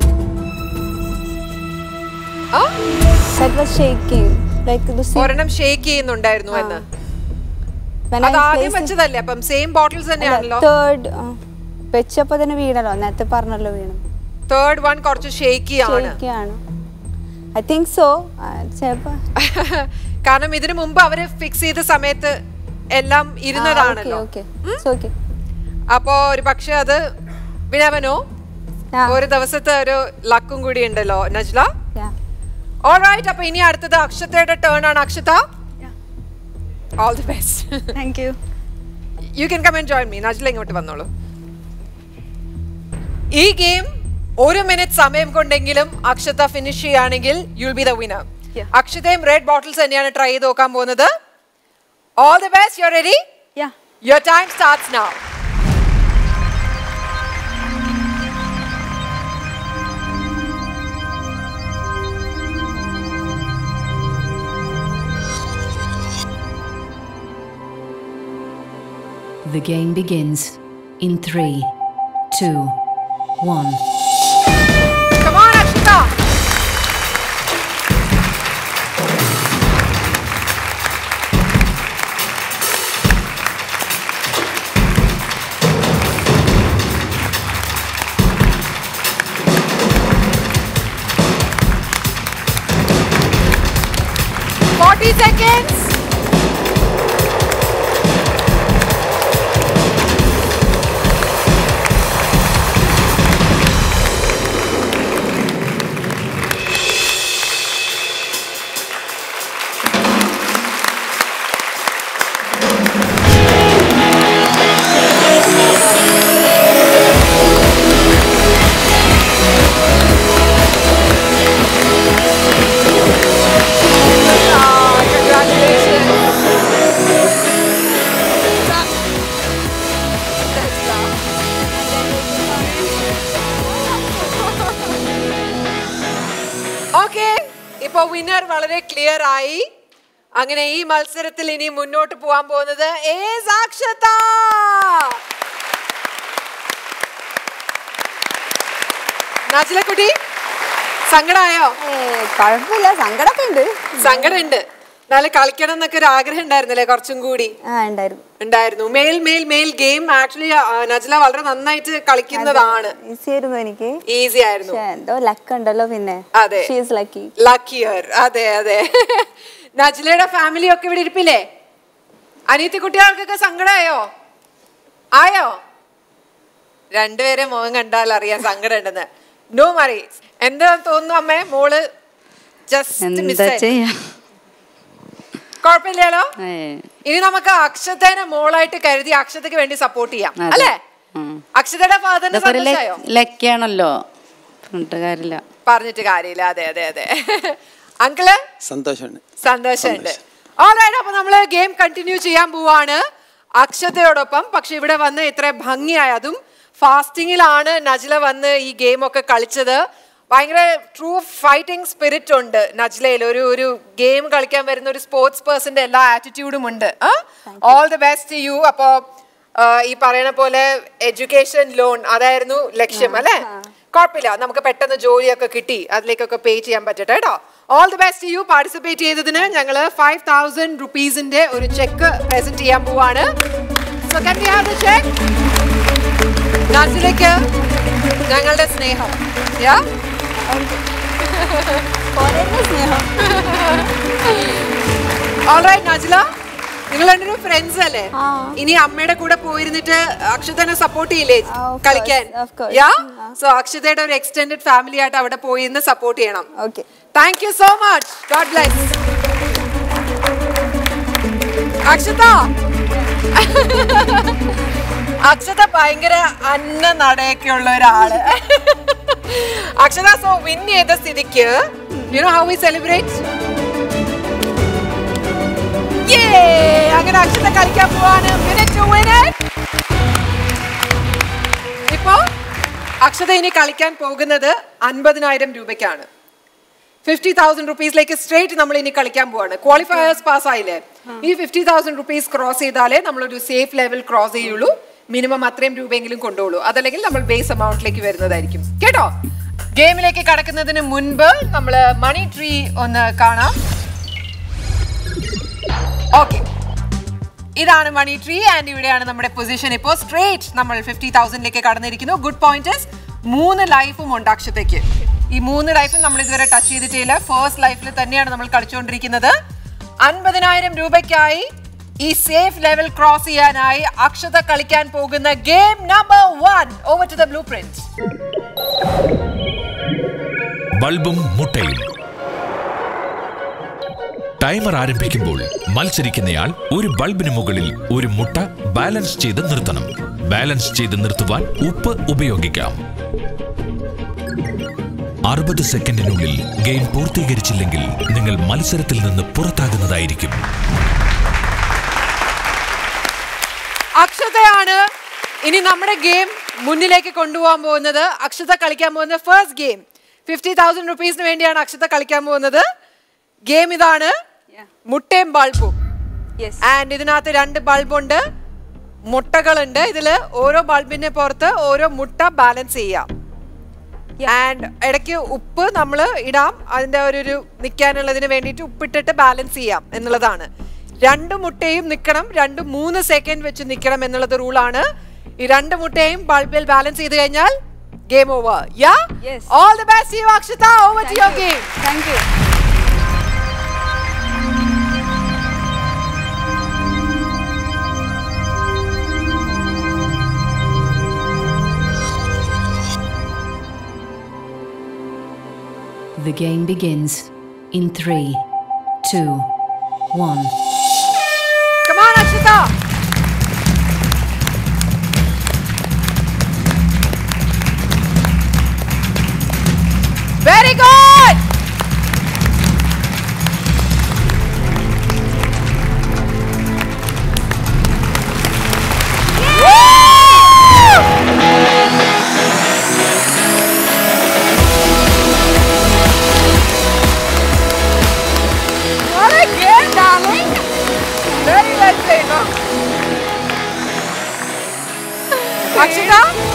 ah that was shaking like the ഒരെണ്ണം shake ചെയ്യുന്നുണ്ടായിരുന്നു എന്ന് അത് ആദ്യം വെച്ചതല്ലേ അപ്പം സെയിം ബോട്ടിൽസ് തന്നെയാണല്ലോ തേർഡ് വെച്ചപ്പോ തന്നെ വീണല്ലോ നേരത്തെ പറഞ്ഞല്ലോ വീണു തേർഡ് വൺ കുറച്ച് ഷേക്കി ആണ് ഷേക്കിയാണ് ഐ തിങ്ക് സോ ചിലപ്പോ കാരണം ഇതിനു മുമ്പ് അവര് ഫിക്സ് ചെയ്ത സമയത്ത് എല്ലാം ഇരുന്നതാണല്ലോ ഓക്കെ ഓക്കെ അപ്പോ ഒരു പക്ഷെ അത് വിനവനോ ഒരു ദിവസത്തെ ഒരു ലക്കും കൂടി ഉണ്ടല്ലോ നജ്ല ഓൾറൈറ്റ് അപ്പൊ ഇനി അടുത്തത് അക്ഷതയുടെ ടേൺ ആണ് Akshata all the best thank you you can come and join me Najla ഇങ്ങോട്ട് വന്നോളൂ ഈ ഗെയിം ഒരു മിനിറ്റ് സമയം കൊണ്ടെങ്കിലും അക്ഷത ഫിനിഷ് ചെയ്യുകയാണെങ്കിൽ യുൽ ബി ദ വിനർ അക്ഷതയും റെഡ് ബോട്ടിൽസ് തന്നെയാണ് ട്രൈ ചെയ്ത് നോക്കാൻ പോകുന്നത് all the best you ready Yeah. Your time starts now The game begins in three, two, one. Come on, Akshita. Forty seconds. അങ്ങനെ ഈ മത്സരത്തിൽ ഇനി മുന്നോട്ട് പോകാൻ പോകുന്നത് ഏ സാക്ഷത നാച്ചിലക്കുട്ടി സങ്കടായോ കുഴപ്പമില്ല സങ്കടമൊക്കെ ഉണ്ട് സങ്കടമുണ്ട് എന്നാലും കളിക്കണം എന്നൊക്കെ ഒരു ആഗ്രഹം ഉണ്ടായിരുന്നില്ലേ കുറച്ചും കൂടി ആ ഉണ്ടായിരുന്നു ഉണ്ടായിരുന്നു മേൽ മേൽ മേൽ ഗെയിം ആക്ച്വലി നജ്ല വളരെ നന്നായിട്ട് കളിക്കുന്നതാണ് ഈസി ആയിരുന്നു എനിക്ക് ഈസി ആയിരുന്നു പക്ഷെ എന്തോ ലക്ക് ഉണ്ടല്ലോ പിന്നെ അതെ. ഷീസ് ലക്കി ലക്കിയർ അതെ അതെ നജ്ലയുടെ ഫാമിലി ഒക്കെ ഇവിടെ ഇരിപ്പില്ലേ അനിയത്തി കുട്ടികൾക്കൊക്കെ സങ്കടമായോ ആയോ രണ്ടുപേരെ മുഖം കണ്ടാൽ അറിയാം സങ്കടം ഉണ്ടെന്ന് നോ മറി എന്താ തോന്നുന്നു അമ്മേ മോള് ജസ്റ്റ് എന്താ മിസ് ചെയ്യാ കുഴപ്പമില്ലല്ലോ ഏ, ഇനി നമുക്ക് അക്ഷതേനെ മോളായിട്ട് കരുതി അക്ഷതയ്ക്ക് വേണ്ടി സപ്പോർട്ട് ചെയ്യാം അതെ. അല്ലേ ഉം. അക്ഷതയുടെ ഫാദറിന് ഇതൊക്കെ ഒരു സന്തോഷമായോ ലക്കാണല്ലോ പറഞ്ഞിട്ട് കാര്യമില്ല പറഞ്ഞിട്ട് കാര്യമില്ല അതെ അതെ അതെ അങ്കിള് സന്തോഷമാണ് സന്തോഷമുണ്ട് ഓൾറൈറ്റ് അപ്പൊ നമ്മള് ഗെയിം കണ്ടിന്യൂ ചെയ്യാൻ പോവാണ് അക്ഷതയോടൊപ്പം പക്ഷെ ഇവിടെ വന്ന് ഇത്ര ഭംഗിയായ അതും ഫാസ്റ്റിങ്ങിലാണ് നജ്ല വന്ന് ഈ ഗെയിം ഒക്കെ കളിച്ചത് ഭയങ്കര ട്രൂ ഫൈറ്റിംഗ് സ്പിരിറ്റ് ഉണ്ട് നജ്ലയിൽ ഒരു ഒരു ഗെയിം കളിക്കാൻ വരുന്ന ഒരു സ്പോർട്സ് പേഴ്സന്റെ എല്ലാ ആറ്റിറ്റ്യൂഡും ഉണ്ട് ഓൾ ദി ബെസ്റ്റ് യു അപ്പോ ആ, ഈ പറയുന്ന പോലെ എഡ്യൂക്കേഷൻ ലോൺ അതായിരുന്നു ലക്ഷ്യം അല്ലേ കുഴപ്പമില്ല നമുക്ക് പെട്ടെന്ന് ജോലിയൊക്കെ കിട്ടി അതിലേക്കൊക്കെ പേ ചെയ്യാൻ പറ്റട്ടെ കേട്ടോ all the best you participate ചെയ്തതിന് ഞങ്ങൾ ഫൈവ് തൗസൻഡ് റുപ്പീസിന്റെ ഒരു ചെക്ക് പ്രസന്റ് ചെയ്യാൻ പോവാണ് so can we have the check നസിലേക്ക് ഞങ്ങളുടെ സ്നേഹം യാ സ്നേഹം ഓൾറൈറ്റ് നജില നിങ്ങൾ രണ്ടുപേരും ഫ്രണ്ട്സ് അല്ലേ ഇനി അമ്മയുടെ കൂടെ പോയിരുന്നിട്ട് അക്ഷതനെ സപ്പോർട്ട് ചെയ്യില്ലേ ആ, of course, കളിക്കാൻ of course. യാ സോ അക്ഷതയുടെ ഒരു എക്സ്റ്റെൻഡഡ് ഫാമിലി ആയിട്ട് അവിടെ പോയി ഇന്ന് സപ്പോർട്ട് ചെയ്യണം okay thank you so much God bless Akshata Akshata ഭയങ്കര അന്ന നടയൊക്കെ ഉള്ള ഒരാള് അക്ഷത സോ വിൻ ചെയ്ത സ്ഥിതിക്ക് you know how we celebrate അങ്ങനെ അക്ഷത കളിക്കാൻ പോവാണ് Minute to win it. ഇപ്പോ അക്ഷത ഇനി കളിക്കാൻ പോകുന്നത് അൻപതിനായിരം രൂപയ്ക്കാണ് ഫിഫ്റ്റി തൗസൻഡ് റുപ്പീസിലേക്ക് സ്ട്രേറ്റ് നമ്മൾ ഇനി കളിക്കാൻ പോവാണ് ക്വാളിഫയേഴ്സ് പാസ് ആയില്ലേ ഈ ഫിഫ്റ്റി തൗസൻഡ് റുപ്പീസ് ക്രോസ് ചെയ്താലേ നമ്മളൊരു സേഫ് ലെവൽ ക്രോസ് ചെയ്യുള്ളൂ മിനിമം അത്രയും രൂപയെങ്കിലും കൊണ്ടുപോകുള്ളൂ അതല്ലെങ്കിൽ നമ്മൾ ബേസ് എമൗണ്ടിലേക്ക് വരുന്നതായിരിക്കും കേട്ടോ ഗെയിമിലേക്ക് കടക്കുന്നതിന് മുൻപ് നമ്മൾ മണി ട്രീ ഒന്ന് കാണാം ഓക്കെ ഇതാണ് മണി ട്രീ ആൻഡ് ഇവിടെയാണ് നമ്മുടെ പൊസിഷൻ ഇപ്പോൾ സ്ട്രേറ്റ് നമ്മൾ ഫിഫ്റ്റി തൗസൻഡിലേക്ക് കടന്നിരിക്കുന്നു ഗുഡ് പോയിന്റേഴ്സ് മൂന്ന് ലൈഫും ഉണ്ട് അക്ഷതയ്ക്ക് ഈ മൂന്ന് ലൈഫും നമ്മൾ ഇതുവരെ ടച്ച് ചെയ്തിട്ടില്ല ഫസ്റ്റ് ലൈഫിൽ തന്നെയാണ് നമ്മൾ കളിച്ചുകൊണ്ടിരിക്കുന്നത് അൻപതിനായിരം രൂപയ്ക്കായി ഈ സേഫ് ലെവൽ ക്രോസ് ചെയ്യാനായി അക്ഷത കളിക്കാൻ പോകുന്ന game number one over to the blueprint ബൾബും മുട്ടയും ടൈമർ ആരംഭിക്കുമ്പോൾ മത്സരിക്കുന്നയാൾ ഒരു ബൾബിന് മുകളിൽ ഒരു മുട്ട ബാലൻസ് ചെയ്ത് നിർത്തണം ബാലൻസ് ചെയ്ത് നിർത്തുവാൻ ഉപ്പ് ഉപയോഗിക്കാം അറുപത് സെക്കൻഡിനുള്ളിൽ ഗെയിം പൂർത്തീകരിച്ചില്ലെങ്കിൽ നിങ്ങൾ മത്സരത്തിൽ നിന്ന് പുറത്താകുന്നതായിരിക്കും അക്ഷതയാണ് ഇനി നമ്മുടെ ഗെയിം മുന്നിലേക്ക് കൊണ്ടുപോകാൻ പോകുന്നത് അക്ഷത കളിക്കാൻ പോകുന്ന ഫസ്റ്റ് ഗെയിം ഫിഫ്റ്റി തൗസൻഡ് റുപ്പീസിന് വേണ്ടിയാണ് അക്ഷത കളിക്കാൻ പോകുന്നത് ഗെയിം ഇതാണ് മുട്ടയും ബൾബും യെസ് ആൻഡ് ഇതിനകത്ത് രണ്ട് ബൾബുണ്ട് മുട്ടകളുണ്ട് ഇതില് ഓരോ ബൾബിന്റെ പുറത്ത് ഓരോ മുട്ട ബാലൻസ് ചെയ്യാം ആൻഡ് ഇടയ്ക്ക് ഉപ്പ് നമ്മൾ ഇടാം അതിന്റെ ഒരു ഒരു നിൽക്കാനുള്ളതിന് വേണ്ടിയിട്ട് ഉപ്പിട്ടിട്ട് ബാലൻസ് ചെയ്യാം എന്നുള്ളതാണ് രണ്ട് മുട്ടയും നിൽക്കണം രണ്ട് മൂന്ന് സെക്കൻഡ് വെച്ച് നിൽക്കണം എന്നുള്ളത് റൂളാണ് ഈ രണ്ട് മുട്ടയും ബൾബിൽ ബാലൻസ് ചെയ്ത് കഴിഞ്ഞാൽ game over yeah Yes. All the best you Akshata over to your game thank you The game begins in three, two, one. Come on, Akshita. Very good. Woo! What a game, darling. Akshata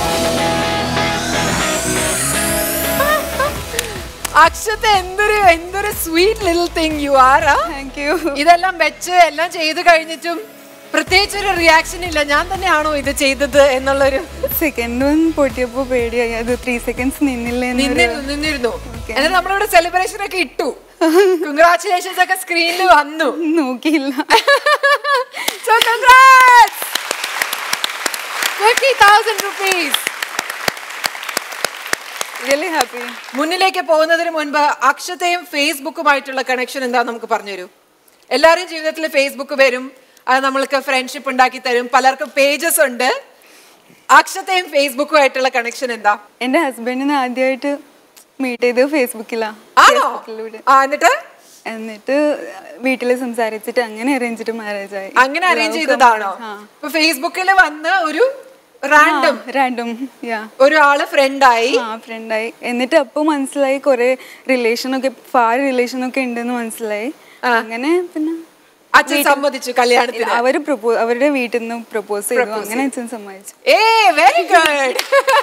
Akshata എന്തൊരു എന്തൊരു sweet little thing you are thank you ഇതെല്ലാം വെച്ച് എല്ലാം ചെയ്തു കഴിഞ്ഞിട്ടും പ്രത്യേകിച്ച് ഒരു reaction ഇല്ല ഞാൻ തന്നെയാണോ ഇത് ചെയ്തത് എന്നുള്ളൊരു സെക്കൻഡ് വൺ പൊട്ടിയപ്പോൾ പേടിയായി അത് ത്രീ സെക്കൻഡ്സ് നിന്നില്ലേ നിന്നിരുന്നു നിന്നിരുന്നു എന്നിട്ട് നമ്മളിവിടെ സെലിബ്രേഷൻ ഒക്കെ ഇട്ടു കൺഗ്രാറ്റുലേഷൻസ് ഒക്കെ സ്ക്രീനിൽ വന്നു നോക്കിയില്ല So congrats! 50,000 rupees. Really happy മുന്നിലേക്ക് പോകുന്നതിന് മുൻപ് അക്ഷതയും ഫേസ്ബുക്കുമായിട്ടുള്ള കണക്ഷൻ എന്താ നമുക്ക് പറഞ്ഞുതരൂ എല്ലാവരും ജീവിതത്തിൽ ഫേസ്ബുക്ക് വരും അത് നമ്മൾക്ക് ഫ്രണ്ട്ഷിപ്പ് ഉണ്ടാക്കി തരും പലർക്കും പേജസ് ഉണ്ട് അക്ഷതയും ഫേസ്ബുക്കുമായിട്ടുള്ള കണക്ഷൻ എന്താ എൻ്റെ ഹസ്ബൻഡിനെ ആദ്യമായിട്ട് മീറ്റ് ചെയ്ത് ഫേസ്ബുക്കിലാണ് ആണോ ആ എന്നിട്ട് എന്നിട്ട് വീട്ടിൽ സംസാരിച്ചിട്ട് അങ്ങനെ അറേഞ്ചിട്ട് മാരേജ് ആയി അങ്ങനെ അറേഞ്ച് ചെയ്തതാണോ ഇപ്പൊ ഫേസ്ബുക്കിൽ വന്ന് ഒരു റാൻഡം റാൻഡം യാ ഒരാള് ഫ്രണ്ടായി ആ ഫ്രണ്ടായി എന്നിട്ട് അപ്പൊ മനസ്സിലായി കുറെ റിലേഷനൊക്കെ ഫാർ റിലേഷനൊക്കെ ഉണ്ടെന്ന് മനസ്സിലായി അങ്ങനെ പിന്നെ അച്ഛൻ സമ്മതിച്ചു കല്യാണത്തിന് അവര് പ്രപ്പോ അവരുടെ വീട്ടിൽ നിന്ന് പ്രപ്പോസ് ചെയ്തു അങ്ങനെ അച്ഛൻ സമ്മതിച്ചു ഏ വെരി ഗുഡ്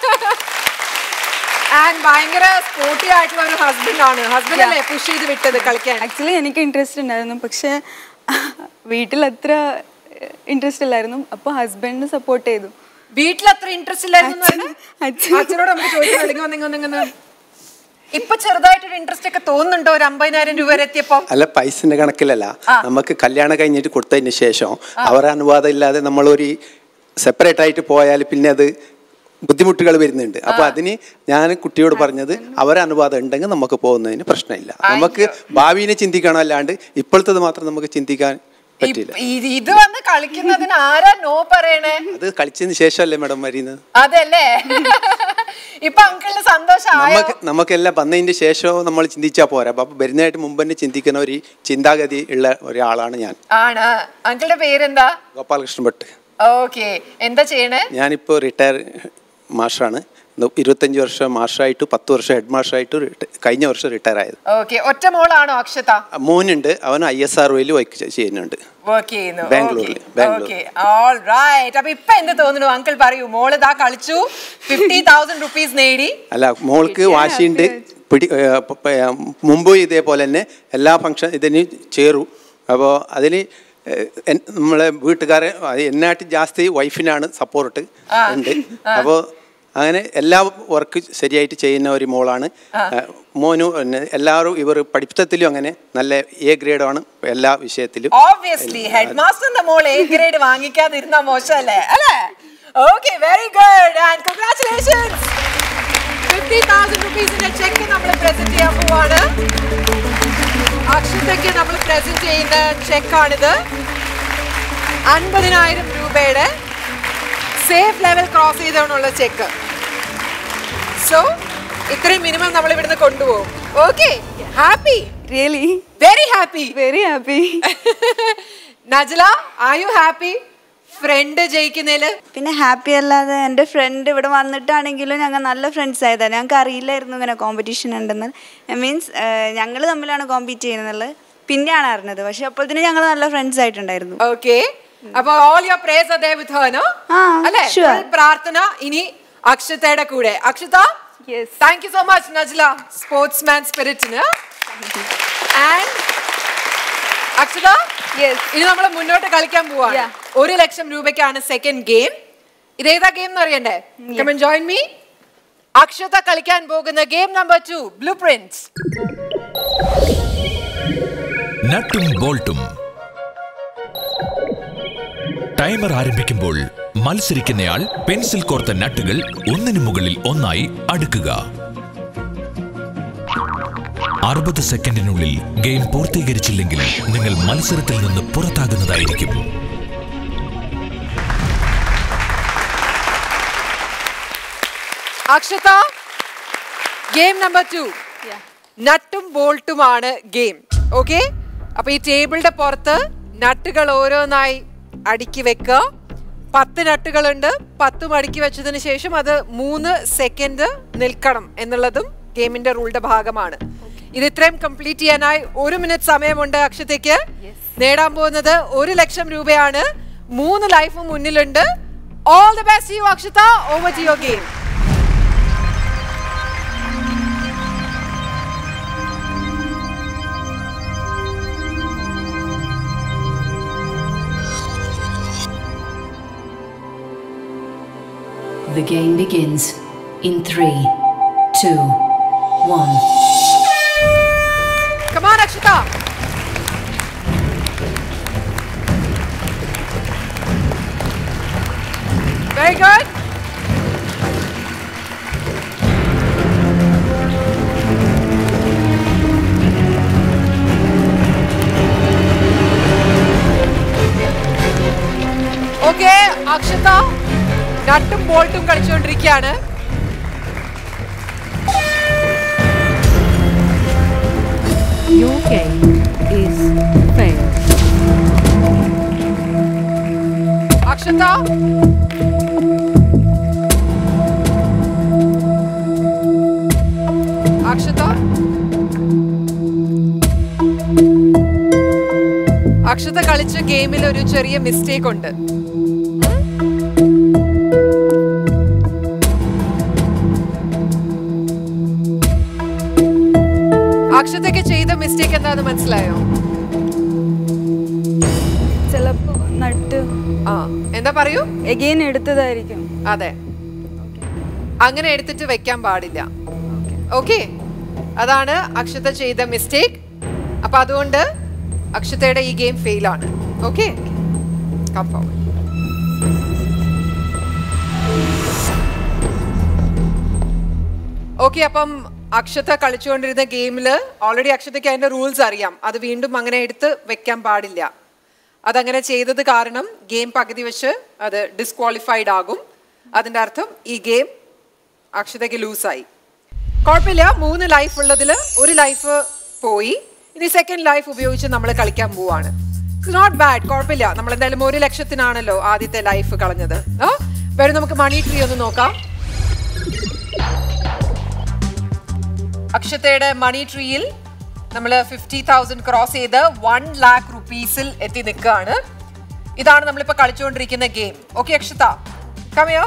ആൻഡ് ഭയങ്കര സ്പോർട്ടി ആയിട്ടുള്ള ഒരു ഹസ്ബൻഡ് ആണ് ഹസ്ബൻഡ് അല്ലേ പുഷ് ചെയ്ത് വിട്ടത് കളിക്കാൻ ആക്ച്വലി എനിക്ക് ഇൻട്രസ്റ്റ് ഉണ്ടായിരുന്നു പക്ഷെ വീട്ടിൽ അത്ര ഇൻട്രസ്റ്റ് ഇല്ലായിരുന്നു അപ്പൊ ഹസ്ബൻഡ് സപ്പോർട്ട് ചെയ്തു വീട്ടിൽ അത്ര ഇൻട്രസ്റ്റ് ഇല്ലായിരുന്നു എന്ന് പറഞ്ഞാ? അച്ഛൻ- അച്ഛനോട് നമുക്ക് ചോദിക്കാം അല്ലെങ്കിൽ വന്നിങ്ങ് വന്നിങ്ങ് വന്ന്. ഇപ്പൊ ചെറുതായിട്ടൊരു ഇൻട്രസ്റ്റ് ഒക്കെ തോന്നുന്നുണ്ടോ ഒരു അമ്പതിനായിരം രൂപ വരെ എത്തിയപ്പോ അല്ല പൈസന്റെ കണക്കിലല്ല നമുക്ക് കല്യാണം കഴിഞ്ഞിട്ട് കൊടുത്തതിന് ശേഷം അവരെ അനുവാദം ഇല്ലാതെ നമ്മളൊരു സെപ്പറേറ്റ് ആയിട്ട് പോയാൽ പിന്നെ അത് ബുദ്ധിമുട്ടുകൾ വരുന്നുണ്ട് അപ്പൊ അതിന് ഞാൻ കുട്ടിയോട് പറഞ്ഞത് അവരെ അനുവാദം ഉണ്ടെങ്കിൽ നമുക്ക് പോകുന്നതിന് പ്രശ്നമില്ല നമുക്ക് ഭാവിനെ ചിന്തിക്കണം അല്ലാണ്ട് ഇപ്പോഴത്തത് മാത്രം നമുക്ക് ചിന്തിക്കാൻ പറ്റില്ല ഇത് ഇത് വന്ന് കളിക്കുന്നതിന് ആരാ നോ പറയണേ അത് കളിച്ചതിന് ശേഷമല്ലേ മാഡം വരുന്നത് അതല്ലേ ഇപ്പൊ അങ്കിളിന് സന്തോഷമായോ നമുക്ക് നമുക്കെല്ലാം വന്നതിന് ശേഷം നമ്മൾ ചിന്തിച്ചാൽ പോരാ അപ്പൊ വരുന്നതായിട്ട് മുമ്പ് തന്നെ ചിന്തിക്കുന്ന ഒരു ചിന്താഗതി ഉള്ള ഒരാളാണ് ഞാൻ ആണ് അങ്കിളുടെ പേരെന്താ ഗോപാലകൃഷ്ണൻ ഭട്ട് ഓക്കെ എന്താ ചെയ്യണേ ഞാനിപ്പോൾ റിട്ടയർ മാഷാണ് ഇന്ന് ഇരുപത്തഞ്ച് വർഷം മാഷായിട്ട് പത്ത് വർഷം ഹെഡ് മാഷായിട്ട് റിട്ട- കഴിഞ്ഞ വർഷം റിട്ടയർ ആയത് ഓക്കെ ഒറ്റ മോളാണോ അക്ഷത മോനുണ്ട് അവൻ ഐ എസ് ആർ ഒയിൽ വർക്ക് ചെയ്യുന്നുണ്ട് വർക്ക് ചെയ്യുന്നു ബാംഗ്ലൂരിൽ, ബാംഗ്ലൂർ. ഓക്കെ ഓൾ റൈറ്റ് അപ്പൊ ഇപ്പൊ എന്ത് തോന്നുന്നു അങ്കിൾ പറയൂ മോള് ഇതാ കളിച്ചു ഫിഫ്റ്റി തൗസൻഡ് റുപ്പീസ് നേടി അല്ല മോൾക്ക് വാശിയുണ്ട് പിടി ഏ, പ- പ- ഏ, മുമ്പ് ഇതേപോലെ തന്നെ എല്ലാ ഫംഗ്ഷൻ ഇതിന് ചേരും അപ്പോൾ അതിന് നമ്മളെ വീട്ടുകാരെ അത് എന്നായിട്ട് ജാസ്തി വൈഫിനാണ് സപ്പോർട്ട് ഉണ്ട് അപ്പോൾ അങ്ങനെ എല്ലാ വർക്ക് ശരിയായിട്ട് ചെയ്യുന്ന ഒരു മോളാണ് മോനു പിന്നെ എല്ലാവരും ഇവർ പഠിത്തത്തിലും അങ്ങനെ നല്ല എ ഗ്രേഡാണ് എല്ലാ വിഷയത്തിലും ഓബ്വിയസ്ലി ഹെഡ് മാസ്റ്ററിന്റെ മോൾ എ ഗ്രേഡ് വാങ്ങിക്കാതിരുന്ന മോശമല്ലേ അല്ലേ okay very good and congratulations fifty thousand റുപ്പീസിന്റെ ചെക്ക് നമ്മൾ പ്രസന്റ് ചെയ്യാൻ പോവാണ് അക്ഷതയ്ക്ക് നമ്മൾ പ്രസന്റ് ചെയ്യുന്ന ചെക്കാണിത് അൻപതിനായിരം രൂപയുടെ സേഫ് ലെവൽ ക്രോസ് ചെയ്തവനുള്ള ചെക്ക് സോ ഇത്രയും മിനിമം നമ്മൾ ഇവിടുന്ന് കൊണ്ടുപോകും okay happy really very happy very happy Najla are you happy friend ജയിക്കുന്നതില് പിന്നെ ഹാപ്പി അല്ലാതെ എൻ്റെ ഫ്രണ്ട് ഇവിടെ വന്നിട്ടാണെങ്കിലും ഞങ്ങൾ നല്ല ഫ്രണ്ട്സ് ആയതാണ് ഞങ്ങൾക്ക് അറിയില്ലായിരുന്നു ഇങ്ങനെ കോമ്പറ്റീഷൻ ഉണ്ടെന്ന് മീൻസ് ഞങ്ങൾ തമ്മിലാണ് കോമ്പീറ്റ് ചെയ്യുന്നത് പിന്നെയാണ് അറിഞ്ഞത് പക്ഷെ അപ്പോഴത്തേനും ഞങ്ങൾ നല്ല ഫ്രണ്ട്സ് ആയിട്ടുണ്ടായിരുന്നു ഓക്കെ അപ്പൊ ഓൾ യുവർ പ്രേസ് അതേ വിത്ത് ഹേനോ ആ, അല്ലേ sure. Full പ്രാർത്ഥന ഇനി അക്ഷതയുടെ കൂടെ Akshata thank you so much Najla sportsman സ്പിരിറ്റിന് ആൻഡ് അക്ഷത ഇനി നമ്മൾ മുന്നോട്ട് കളിക്കാൻ പോവാണ് ഒരു ലക്ഷം രൂപയ്ക്കാണ് സെക്കൻഡ് ഗെയിം ഇതേതാ ഗെയിം എന്ന് അറിയണ്ടേ കമൻ ജോയിൻ മീ അക്ഷത കളിക്കാൻ പോകുന്ന game number two blueprints നട്ടും ബോൾട്ടും ടൈമർ ആരംഭിക്കുമ്പോൾ മത്സരിക്കുന്നയാൾ പെൻസിൽ കോർത്ത നട്ടുകൾ ഒന്നിനു മുകളിൽ ഒന്നായി അടുക്കുക അറുപത് സെക്കൻഡിനുള്ളിൽ ഗെയിം പൂർത്തീകരിച്ചില്ലെങ്കിൽ നിങ്ങൾ മത്സരത്തിൽ നിന്ന് പുറത്താകുന്നതായിരിക്കും അക്ഷത ഗെയിം നമ്പർ ടു നട്ടും ബോൾട്ടുമാണ് ഗെയിം ഓക്കെ അപ്പൊ ഈ ടേബിളിന്റെ പുറത്ത് നട്ടുകൾ ഓരോന്നായി അടുക്കി വെക്കുക പത്ത് നട്ടുകളുണ്ട് പത്തും അടുക്കി വെച്ചതിന് ശേഷം അത് മൂന്ന് സെക്കൻഡ് നിൽക്കണം എന്നുള്ളതും ഗെയിമിന്റെ റൂളിന്റെ ഭാഗമാണ് ഇത് ഇത്രയും കംപ്ലീറ്റ് ചെയ്യാനായി ഒരു മിനിറ്റ് സമയമുണ്ട് അക്ഷതയ്ക്ക് നേടാൻ പോകുന്നത് ഒരു ലക്ഷം രൂപയാണ് മൂന്ന് ലൈഫ് മുന്നിലുണ്ട് All the best to you, Akshita. Over to your game. The game begins in three, two, one. Come on, Akshita. Very good. Okay Akshata നട്ടും ബോൾട്ടും കളിച്ചുകൊണ്ടിരിക്കുകയാണ് Your game is failed. അക്ഷത അക്ഷത അക്ഷത കളിച്ച ഗെയിമിൽ ഒരു ചെറിയ മിസ്റ്റേക്ക് ഉണ്ട് അക്ഷതയ്ക്ക് ചെയ്ത മിസ്റ്റേക്ക് എന്താന്ന് മനസ്സിലായോ ചിലപ്പോൾ നട്ട് ആ എന്താ പറയൂ എഗെയിൻ എടുത്തതായിരിക്കും അതെ അങ്ങനെ എടുത്തിട്ട് വെക്കാൻ പാടില്ല ഓക്കെ അതാണ് അക്ഷത ചെയ്ത മിസ്റ്റേക്ക് അപ്പൊ അതുകൊണ്ട് അക്ഷതയുടെ ഈ ഗെയിം ഫെയിൽ ആണ് ഓക്കെ ഓക്കെ അപ്പം അക്ഷത കളിച്ചുകൊണ്ടിരുന്ന ഗെയിമിൽ ഓൾറെഡി അക്ഷതയ്ക്ക് അതിന്റെ റൂൾസ് അറിയാം അത് വീണ്ടും അങ്ങനെ എടുത്ത് വെക്കാൻ പാടില്ല അതങ്ങനെ ചെയ്തത് കാരണം ഗെയിം പകുതി വെച്ച് അത് ഡിസ്ക്വാളിഫൈഡ് ആകും അതിന്റെ അർത്ഥം ഈ ഗെയിം അക്ഷതയ്ക്ക് ലൂസായി കുഴപ്പമില്ല മൂന്ന് ലൈഫ് ഉള്ളതിൽ ഒരു ലൈഫ് പോയി ഇനി സെക്കൻഡ് ലൈഫ് ഉപയോഗിച്ച് നമ്മൾ കളിക്കാൻ പോവാണ് ഇറ്റ്സ് നോട്ട് ബാഡ് കുഴപ്പമില്ല നമ്മൾ എന്തായാലും ഒരു ലക്ഷത്തിനാണല്ലോ ആദ്യത്തെ ലൈഫ് കളഞ്ഞത് ആ വരും നമുക്ക് മണി ട്രീ ഒന്ന് നോക്കാം അക്ഷതയുടെ മണി ട്രീയിൽ നമ്മൾ ഫിഫ്റ്റി തൗസൻഡ് ക്രോസ് ചെയ്ത് വൺ ലാക്ക് റുപ്പീസിൽ എത്തി നിൽക്കുകയാണ് ഇതാണ് നമ്മളിപ്പോൾ കളിച്ചുകൊണ്ടിരിക്കുന്ന ഗെയിം ഓക്കെ അക്ഷത കമയോ